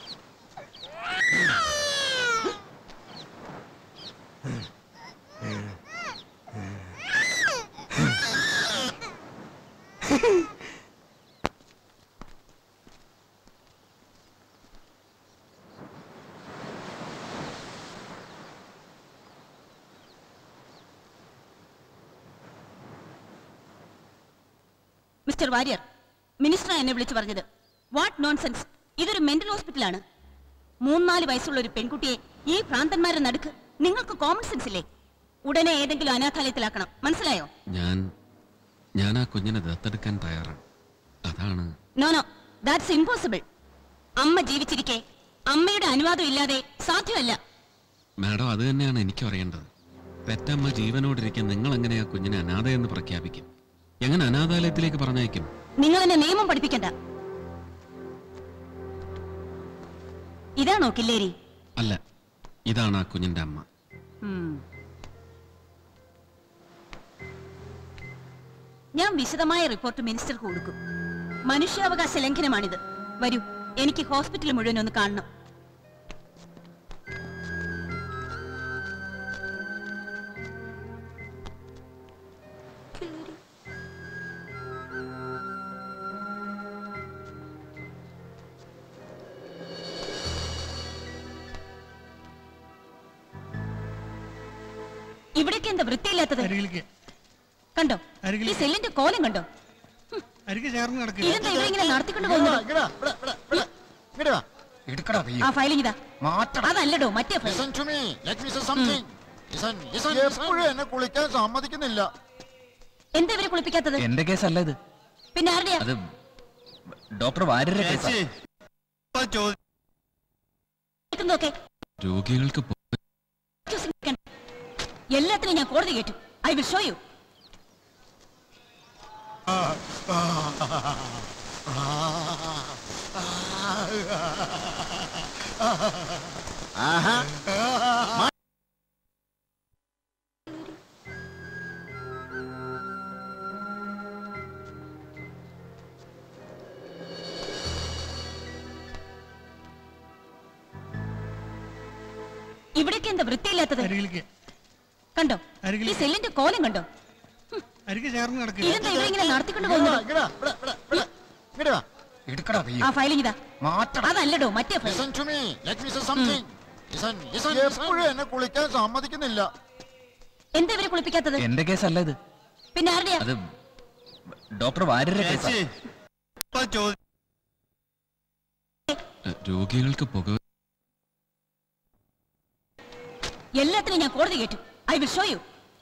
മിസ്റ്റർ വാര്യർ മിനിസ്റ്റർ എന്നെ വിളിച്ചു പറഞ്ഞത് വാട്ട് നോൺസെൻസ് ഇതൊരു മെന്റൽ ഹോസ്പിറ്റലാണ് മൂന്നാല് വയസ്സുള്ള ഒരു പെൺകുട്ടിയെ ഈ ഭ്രാന്തന്മാരുടെ നടുക്ക് നിങ്ങൾക്ക് കോമൺ സെൻസ് ഇല്ലേ ഉടനെ ഏതെങ്കിലും അനാഥാലയത്തിലാക്കണം മനസ്സിലായോ ഞാൻ ഞാൻ ആ കുഞ്ഞിനെ ദത്തെടുക്കാൻ തയ്യാറാണ് അതാണ് നോ നോ ദാറ്റ്സ് ഇമ്പോസിബിൾ അമ്മ ജീവിച്ചിരിക്കെ അമ്മയുടെ അനുവാദം ഇല്ലാതെ സാധ്യമല്ല മാഡം അത് തന്നെയാണ് എനിക്കും അറിയേണ്ടത് പെറ്റമ്മ ജീവനോടിരിക്കെ നിങ്ങൾ എങ്ങനെ ആ കുഞ്ഞിനെ അനാഥയെന്ന് പ്രഖ്യാപിക്കും എങ്ങനെ അനാഥാലയത്തിലേക്ക് പറഞ്ഞയക്കും നിങ്ങൾ എന്നെ നിയമം പഠിപ്പിക്കണ്ട ഇതാണോ കില്ലേരി അല്ല ഇതാണ് ആ കുഞ്ഞിന്റെ അമ്മ ഉം. ഞാൻ വിശദമായ റിപ്പോർട്ട് മിനിസ്റ്റർക്ക് കൊടുക്കും മനുഷ്യാവകാശ ലംഘനമാണിത് വരൂ എനിക്ക് ഹോസ്പിറ്റൽ മുഴുവൻ ഒന്ന് കാണണം ഇവിടേക്ക് എന്താ വൃത്തിയില്ലാത്തത് കണ്ടോ ഈ സെല്ലിന്റെ കോലം കണ്ടോ അരികെ ചേർന്ന് ഇതെന്താ ഇവിടെ ഇങ്ങനെ നടത്തിക്കൊണ്ട് പോകുന്നത് എടുക്കടാ ആ ഫയലിംഗ് ഇതാ അതല്ലടോ മറ്റേ ഫയൽ എപ്പോഴും എന്നെ കുളിക്കാൻ സമ്മതിക്കുന്നില്ല എന്താ ഇവരെ കുളിപ്പിക്കാത്തത് എന്റെ കേസല്ല ഇത് പിന്നെ ആരുടെയാ അത് ഡോക്ടർ വാര്യരുടെ കേസാ നോക്കെ രോഗികൾക്ക് പൊ- എല്ലാത്തിനും ഞാൻ കോടതി കേട്ടു ഐ വിൽ ഷോ യു ആഹാ ഇവിടേക്ക് എന്താ വൃത്തിയില്ലാത്തത് കണ്ടോ ഈ സെല്ലിന്റെ കോലം കണ്ടോ അരികെ ചേർന്ന് ഇതെന്താ ഇവിടെ ഇങ്ങനെ നടത്തിക്കൊണ്ട് പോകുന്നത് എടുക്കടാ ആ ഫയലിംഗ് ഇതാ അതല്ലടോ മറ്റേ ഫയൽ എപ്പോഴും എന്നെ കുളിക്കാൻ സമ്മതിക്കുന്നില്ല എന്താ ഇവരെ കുളിപ്പിക്കാത്തത് എന്റെ കേസല്ല ഇത് പിന്നെ ആരുടെയാ അത് ഡോക്ടർ വാര്യരുടെ കേസാ രോഗികൾക്ക് പുക എല്ലാത്തിനും ഞാൻ കോടതി കേട്ടു ഐ വിൽ ഷോ യു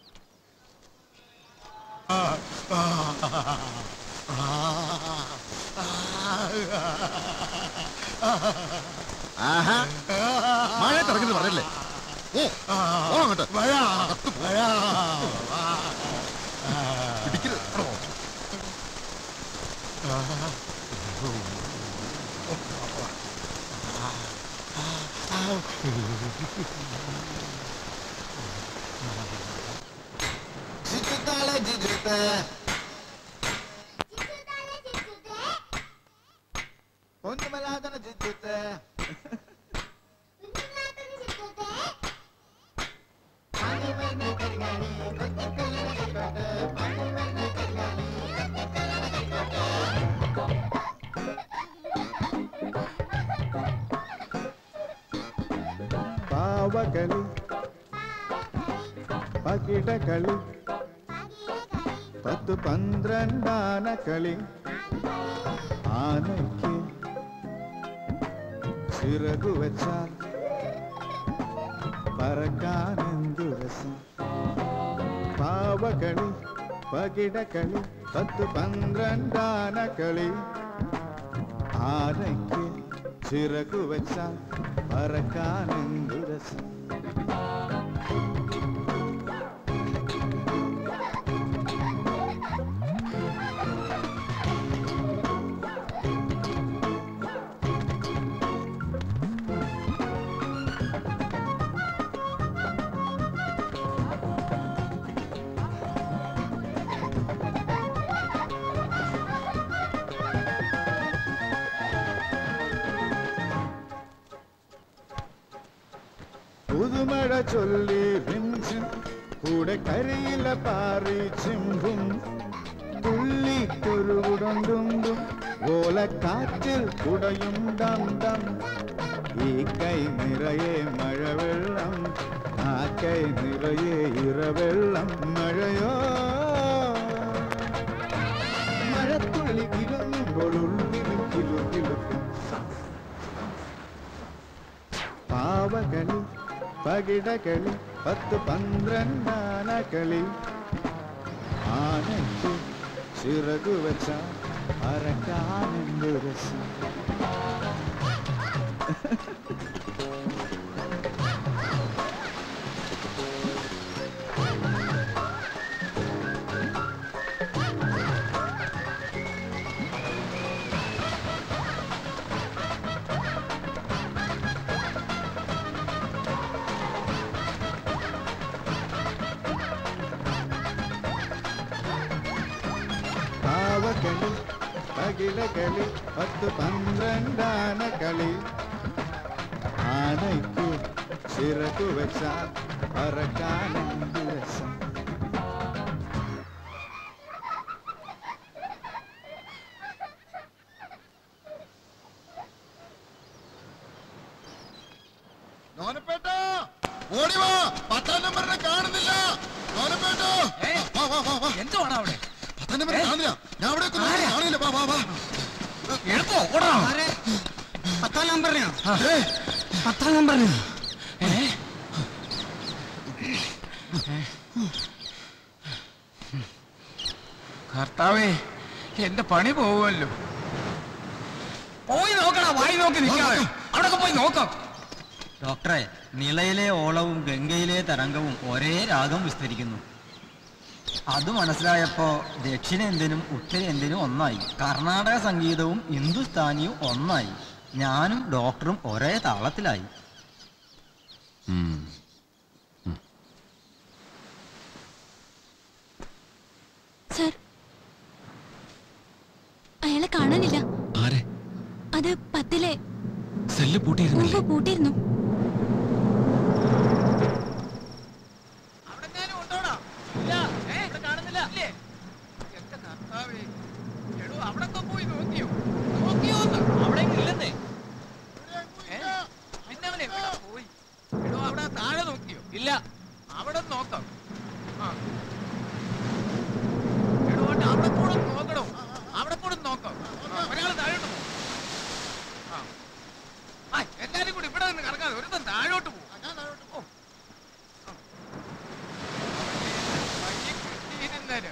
ആഹാ മഴയത്ത് ഇറങ്ങുന്നത് പറഞ്ഞല്ലേ ഓ ഓ അങ്ങോട്ട് അകത്ത് പോ. പിടിക്കരുത് എടോ. ഒന്നുമല്ലാതെ ജിജിത്ത് പാവകളി പകിടകളി പത്ത് പന്ത്രണ്ടാന കളി ആനയ്ക്ക് ചിറകു വെച്ചാൽ പറക്കാനെന്തു രസം പാവകളി പകിടകളി പത്ത് പന്ത്രണ്ടാന കളി ആനയ്ക്ക് ചിറകു വെച്ചാൽ പറക്കാനെന്തു രസം പുതുമഴ ചൊല്ലി റിഞ്ചും കൂടെ കരിയില പാറി ചിമ്പും തുള്ളിക്കുരുകുടണ്ടുണ്ടും ഓലക്കാറ്റിൽ കുടയും ഡം ഡം ഈ കൈ നിറയെ മഴവെള്ളം ആ കൈ നിറയെ ഇറവെള്ളം മഴയോ മഴത്തുള്ളി കിലുങ്ങുമ്പോൾ ഉള്ളിലും കിലു കിലുക്കും പാവകളി പകിടകളി പത്ത് പന്ത്രണ്ടാന കളി ആനയ്ക്ക് ചിറകു വെച്ച അരക്കാനെന്തു രസം പാവകളി പകിടകളി പത്ത് പന്ത്രണ്ടാന കളി ആനയ്ക്ക് ചിറകു വെച്ചാൽ പറക്കാനെന്തു രസം ലോനപ്പേട്ടോ ഓടി വാ പത്താം നമ്പറിനെ കാണുന്നില്ല ലോനപ്പേട്ടോ എന്തുവാണ് അവിടെ പത്താം നമ്പറിനെ കാണില്ല ഞാൻ അവിടെ കാണില്ല വാ വാ വാ എടുത്തോ ഓടാ പത്താം നമ്പറിനെയോ പത്താം നമ്പറിനെയോ കർത്താവേ എന്റെ പണി പോവുമല്ലോ പോയി നോക്കടാ വായി നോക്കി നിൽക്കാതെ അവിടെ പോയി നോക്കാം ഡോക്ടറെ നിളയിലെ ഓളവും ഗംഗയിലെ തരംഗവും ഒരേ രാഗം വിസ്തരിക്കുന്നു അത് മനസ്സിലായപ്പോ ദക്ഷിണേന്ത്യനും ഉത്തരേന്ത്യനും ഒന്നായി കർണാടക സംഗീതവും ഹിന്ദുസ്ഥാനിയും ഒന്നായി ഞാനും ഡോക്ടറും ഒരേ താളത്തിലായി സർ അയാളെ കാണാനില്ല ആരെ അത് പത്തിലെ സെല്ല് പൂട്ടിയിരുന്നില്ലേ മുമ്പ് പൂട്ടിയിരുന്നു അവിടൊക്കെ പോയി നോക്കിയോ നോക്കിയോന്ന് അവിടെ ഇല്ലെന്നേ പിന്നെ അവൻ എവിടെ പോയി എടോ അവിടെ താഴെ നോക്കിയോ ഇല്ല അവിടെ നോക്കാം ആ എടോ ഉണ്ട്, അവിടെ കൂടെ ഒന്ന് നോക്കണോ അവിടെ കൂടെ ഒന്ന് നോക്കാം ഒരാൾ താഴോട്ട് പോകും ആ എല്ലാരും കൂടി ഇവിടെ നിന്ന് കറങ്ങാതെ ഒരുത്തൻ താഴോട്ട് പോകും ഓ. ആ. വഴി കിട്ടിയിരുന്നേരാ.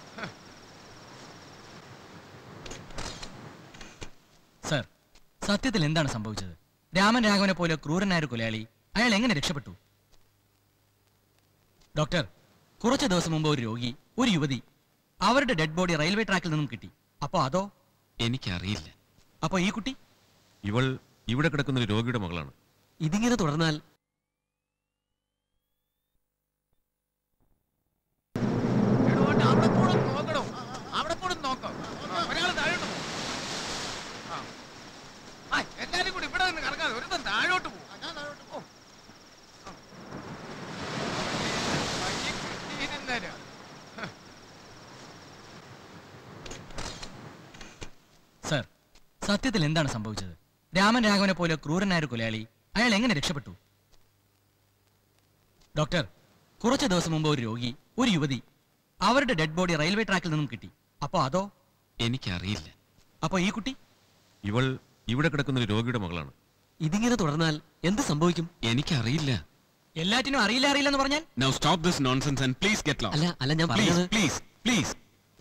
സർ സത്യത്തിൽ എന്താണ് സംഭവിച്ചത് രാമൻ രാഘവനെ പോലെ ക്രൂരനായ ഒരു കൊലയാളി അയാൾ എങ്ങനെ രക്ഷപ്പെട്ടു ഡോക്ടർ കുറച്ച് ദിവസം മുമ്പ് ഒരു രോഗി ഒരു യുവതി അവരുടെ ഡെഡ് ബോഡി റെയിൽവേ ട്രാക്കിൽ നിന്നും കിട്ടി അപ്പോ അതോ എനിക്കറിയില്ല അപ്പോ ഈ കുട്ടി ഇവൾ ഇവിടെ കിടക്കുന്ന ഒരു രോഗിയുടെ മകളാണ് ഇതിങ്ങനെ തുടർന്നാൽ എടോ ഉണ്ട്, അവിടെ കൂടെ ഒന്ന് നോക്കണോ അവിടെ കൂടെ ഒന്ന് നോക്കാം ഒരാൾ താഴോട്ട് പോകും ആ. ആ എല്ലാരും കൂടി ഇവിടെ നിന്ന് കറങ്ങാതെ ഒരുത്തൻ താഴോട്ട് പോകും ഓ. ആ. വഴി കിട്ടിയിരുന്നേരാ. സർ സത്യത്തിൽ എന്താണ് സംഭവിച്ചത് രാമൻ രാഘവനെ പോലെ ക്രൂരനായ ഒരു കൊലയാളി അയാൾ എങ്ങനെ രക്ഷപ്പെട്ടു ഡോക്ടർ കുറച്ച് ദിവസം മുമ്പ് ഒരു രോഗി ഒരു യുവതി അവരുടെ ഡെഡ് ബോഡി റെയിൽവേ ട്രാക്കിൽ നിന്നും കിട്ടി അപ്പോ അതോ എനിക്കറിയില്ല അപ്പോ ഈ കുട്ടി ഇവൾ ഇവിടെ കിടക്കുന്ന ഒരു രോഗിയുടെ മകളാണ് ഇതിങ്ങനെ തുടർന്നാൽ എന്ത് സംഭവിക്കും എനിക്കറിയില്ല എല്ലാറ്റിനും അറിയില്ല അറിയില്ല എന്ന് പറഞ്ഞാൽ Now stop this nonsense and please get lost. അല്ല, അല്ല, ഞാൻ please, പറഞ്ഞത്- please, please.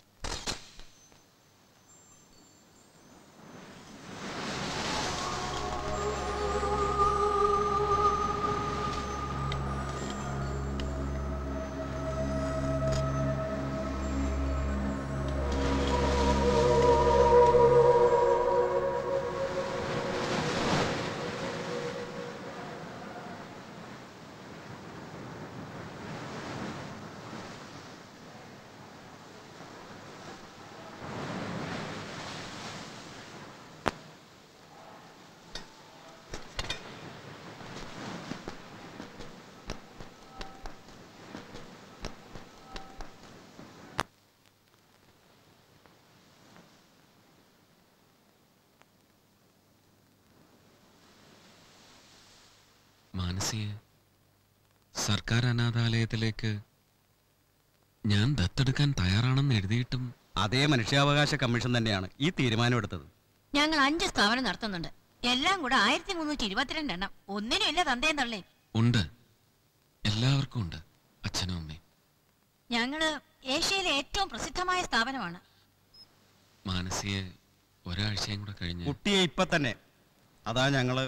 മാനസിയെ സർക്കാർ അനാഥാലയത്തിലേക്ക് ഞാൻ ദത്തെടുക്കാൻ തയ്യാറാണെന്ന് എഴുതിയിട്ടും അതേ മനുഷ്യാവകാശ കമ്മീഷൻ തന്നെയാണ് ഈ തീരുമാനമെടുത്തത് ഞങ്ങൾ അഞ്ച് സ്ഥാപനം നടത്തുന്നുണ്ട് എല്ലാം കൂടെ ആയിരത്തി മുന്നൂറ്റി ഇരുപത്തിരണ്ട് എണ്ണം ഒന്നിനും ഇല്ല തന്തയും തള്ളേ ഉണ്ട് എല്ലാവർക്കും ഉണ്ട് അച്ഛനും അമ്മയും ഞങ്ങള് ഏഷ്യയിലെ ഏറ്റവും പ്രസിദ്ധമായ സ്ഥാപനമാണ് മാനസിയെ ഒരാഴ്ചയും കൂടെ കഴിഞ്ഞ് കുട്ടിയെ ഇപ്പൊ തന്നെ അതാ ഞങ്ങള്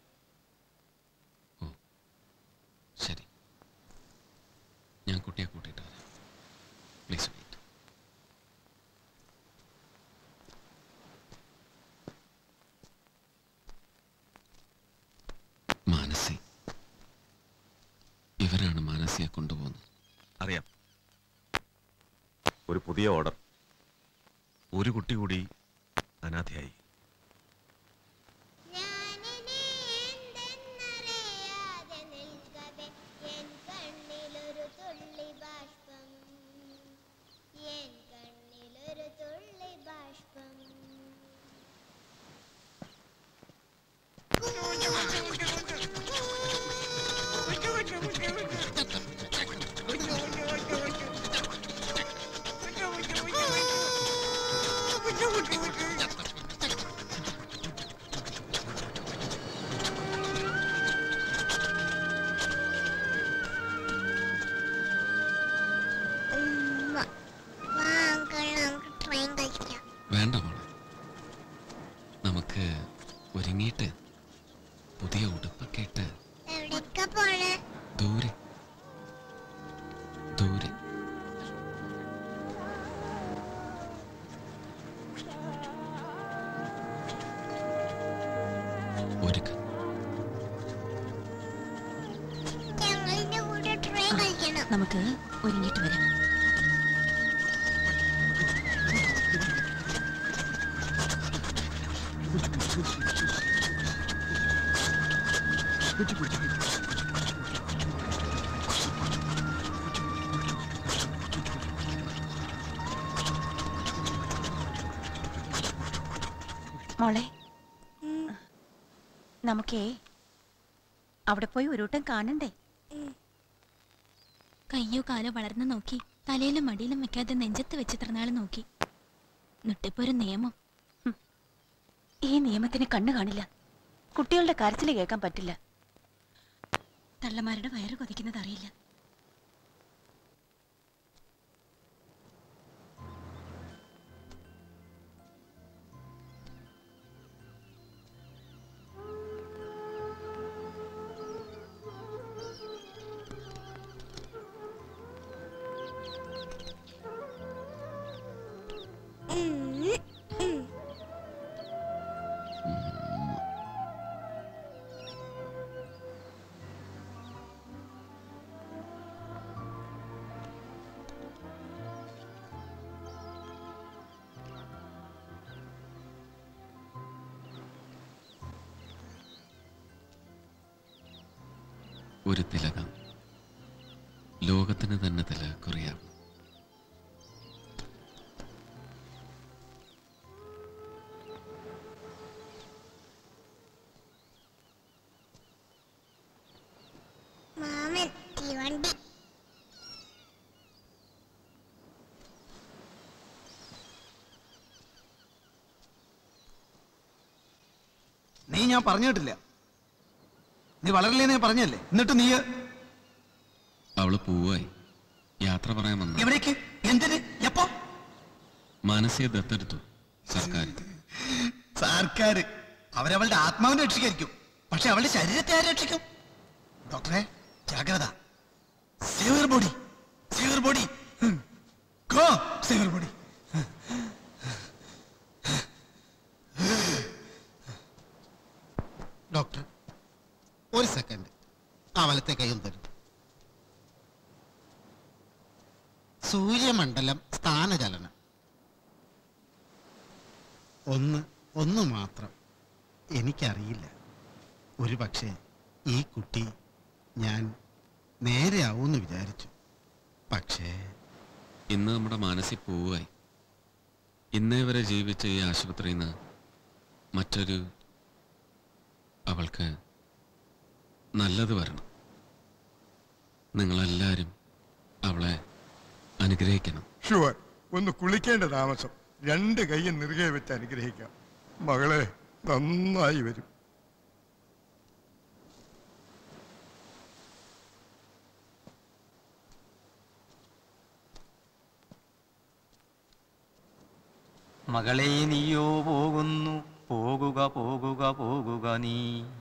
ശരി ഞാൻ കുട്ടിയെ കൂട്ടിയിട്ട് വരാം പ്ലീസ് വെയിറ്റ് മാനസി ഇവരാണ് മാനസിയെ കൊണ്ടുപോകുന്നത് അറിയാം ഒരു പുതിയ ഓർഡർ ഒരു കുട്ടി കൂടി അനാഥയായി കണ്ണിലൊരു തുള്ളി ബാഷ്പം എൻ കണ്ണിലൊരു തുള്ളി ബാഷ്പം ഉമ്മ, വാ അങ്കിൾ നമുക്ക് ട്രെയിൻ കഴിക്കാം വേണ്ട മോളെ നമുക്ക് ഒരുങ്ങിയിട്ട് പുതിയ ഉടുപ്പൊക്കെ ഇട്ട് എവിടേക്കാ പോണേ ദൂരെ ദൂരെ ഒരുക്ക ഞങ്ങളിന്റെ കൂടെ ട്രെയിൻ കഴിക്കണം നമുക്ക് ഒരുങ്ങിയിട്ട് വരാം മോളെ നമുക്കേ അവിടെ പോയി ഒരു വട്ടം കാണണ്ടേ കയ്യോ കാലോ വളർന്നു നോക്കി തലയിലും മടിയിലും വെക്കാതെ നെഞ്ചത്ത് വെച്ച് ഇത്രനാൾ നോക്കി എന്നിട്ടിപ്പോ ഒരു നിയമം ഈ നിയമത്തിന് കണ്ണു കാണില്ല കുട്ടികളുടെ കരച്ചിൽ കേൾക്കാൻ പറ്റില്ല തള്ളമാരുടെ വയറ് കൊതിക്കുന്നത് അറിയില്ല ഒരു തിലകം ലോകത്തിന് തന്നെ തിലകുറിയാം മാമൻ തീവണ്ടി ഞാൻ പറഞ്ഞു കേട്ടില്ല നീ വളരില്ലെന്ന് ഞാൻ പറഞ്ഞല്ലേ എന്നിട്ട് നീ അവള് പോവായി യാത്ര പറയാൻ വന്നു എവിടേക്ക് എന്തിന് എപ്പോ മാനസിക ദത്തെടുത്തു സർക്കാർ സർക്കാർ അവരവളുടെ ആത്മാവിനെ രക്ഷിക്കായിരിക്കും പക്ഷെ അവളുടെ ശരീരത്തെ ആര് രക്ഷിക്കും ഡോക്ടറെ ജാഗ്രത സേവർ ബോഡി സേവർ ബോഡി ഗോ സേവർ ബോഡി ഡോക്ടർ ഒരു സെക്കൻഡ് ആ വലത്തെ കൈയും തരും സൂര്യമണ്ഡലം സ്ഥാനചലനം ഒന്ന് ഒന്ന് മാത്രം എനിക്കറിയില്ല ഒരു പക്ഷേ ഈ കുട്ടി ഞാൻ നേരെ ആവുമെന്ന് വിചാരിച്ചു പക്ഷേ ഇന്ന് നമ്മുടെ മാനസിക പോവായി ഇന്നേ വരെ ജീവിച്ച ഈ ആശുപത്രിയിൽ നിന്ന് മറ്റൊരു അവൾക്ക് നല്ലത് വരണം നിങ്ങളെല്ലാവരും അവളെ അനുഗ്രഹിക്കണം ഷുവർ ഒന്ന് കുളിക്കേണ്ട താമസം രണ്ട് കൈയും നിറുകെ വെച്ച് അനുഗ്രഹിക്കാം മകളെ നന്നായി വരും മകളെ നീയോ പോകുന്നു പോകുക പോകുക പോകുക നീ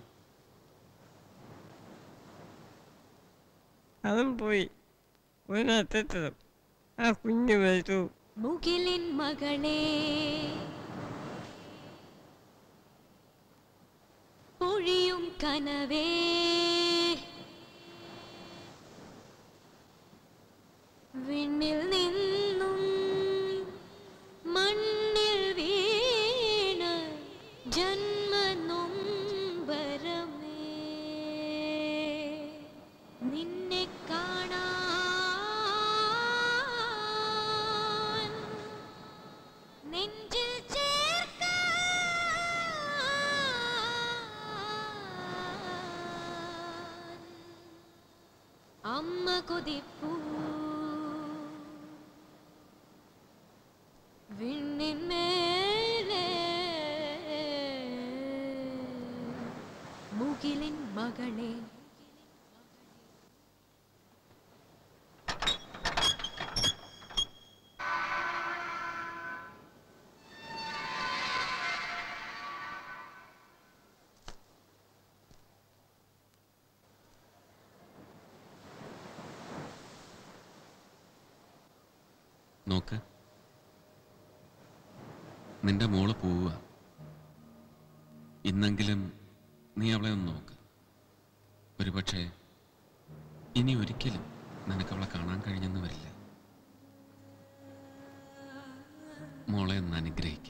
അതും പോയി ഒരറ്റത്തും ആ കുഞ്ഞു വരൂ മുകിലിൻ മകളെ പൊഴിയും കനവേ വിണ്ണിൽ നിന്നും മണ്ണിൽ വീണ ജന്മനൊമ്പരമേ നിന്നെ കാണാൻ നെഞ്ചിൽ ചേർക്കാൻ അമ്മ കൊതിപ്പൂ വിണ്ണിന്മേലെ മുകിലിൻ മകളെ നോക്ക് നിന്റെ മോള് പോവുക ഇന്നെങ്കിലും നീ അവളെ ഒന്ന് നോക്ക് ഒരുപക്ഷെ ഇനി ഒരിക്കലും നിനക്ക് അവളെ കാണാൻ കഴിഞ്ഞെന്ന് വരില്ല മോളെ ഒന്ന് അനുഗ്രഹിക്കും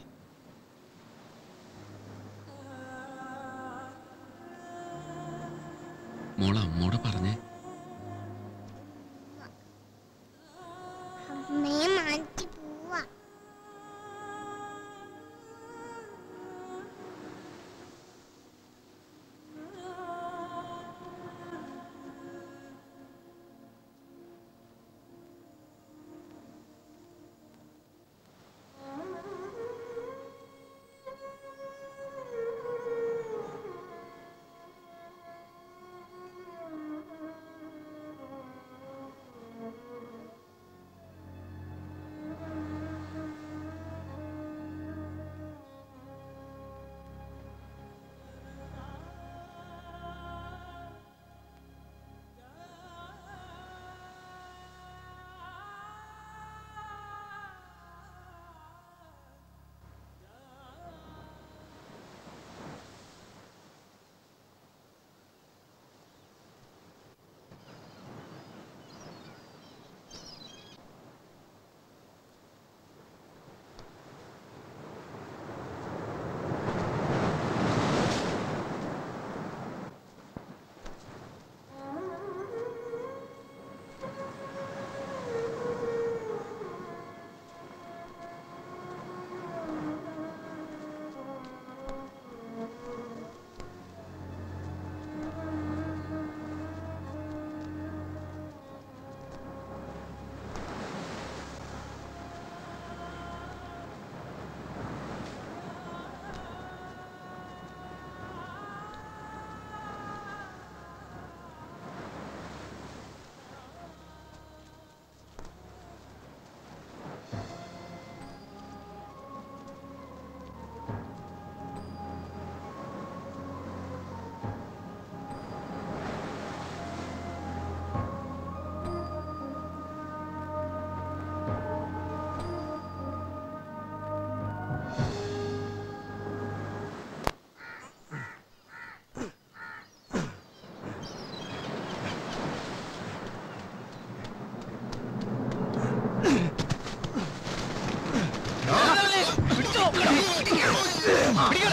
മോളെ അമ്മോട് പറഞ്ഞേ അമ്മയെ മാറ്റി പോവാ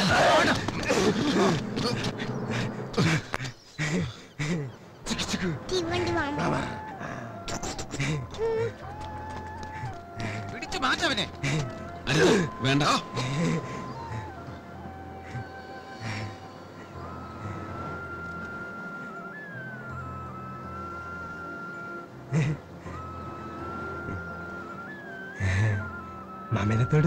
തീവണ്ടി വേണം പിടിച്ചു മാറ്റവനെ അരുത് വേണ്ട മാമേനത്തോട്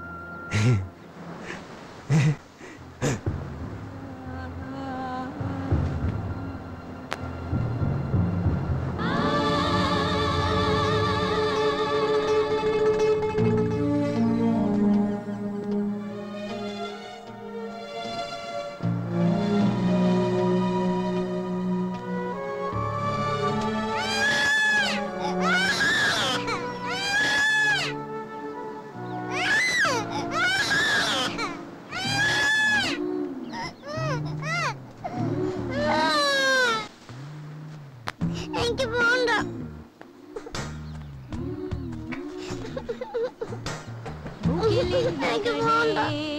എനിക്ക് പോണ്ട എനിക്ക് പോണ്ട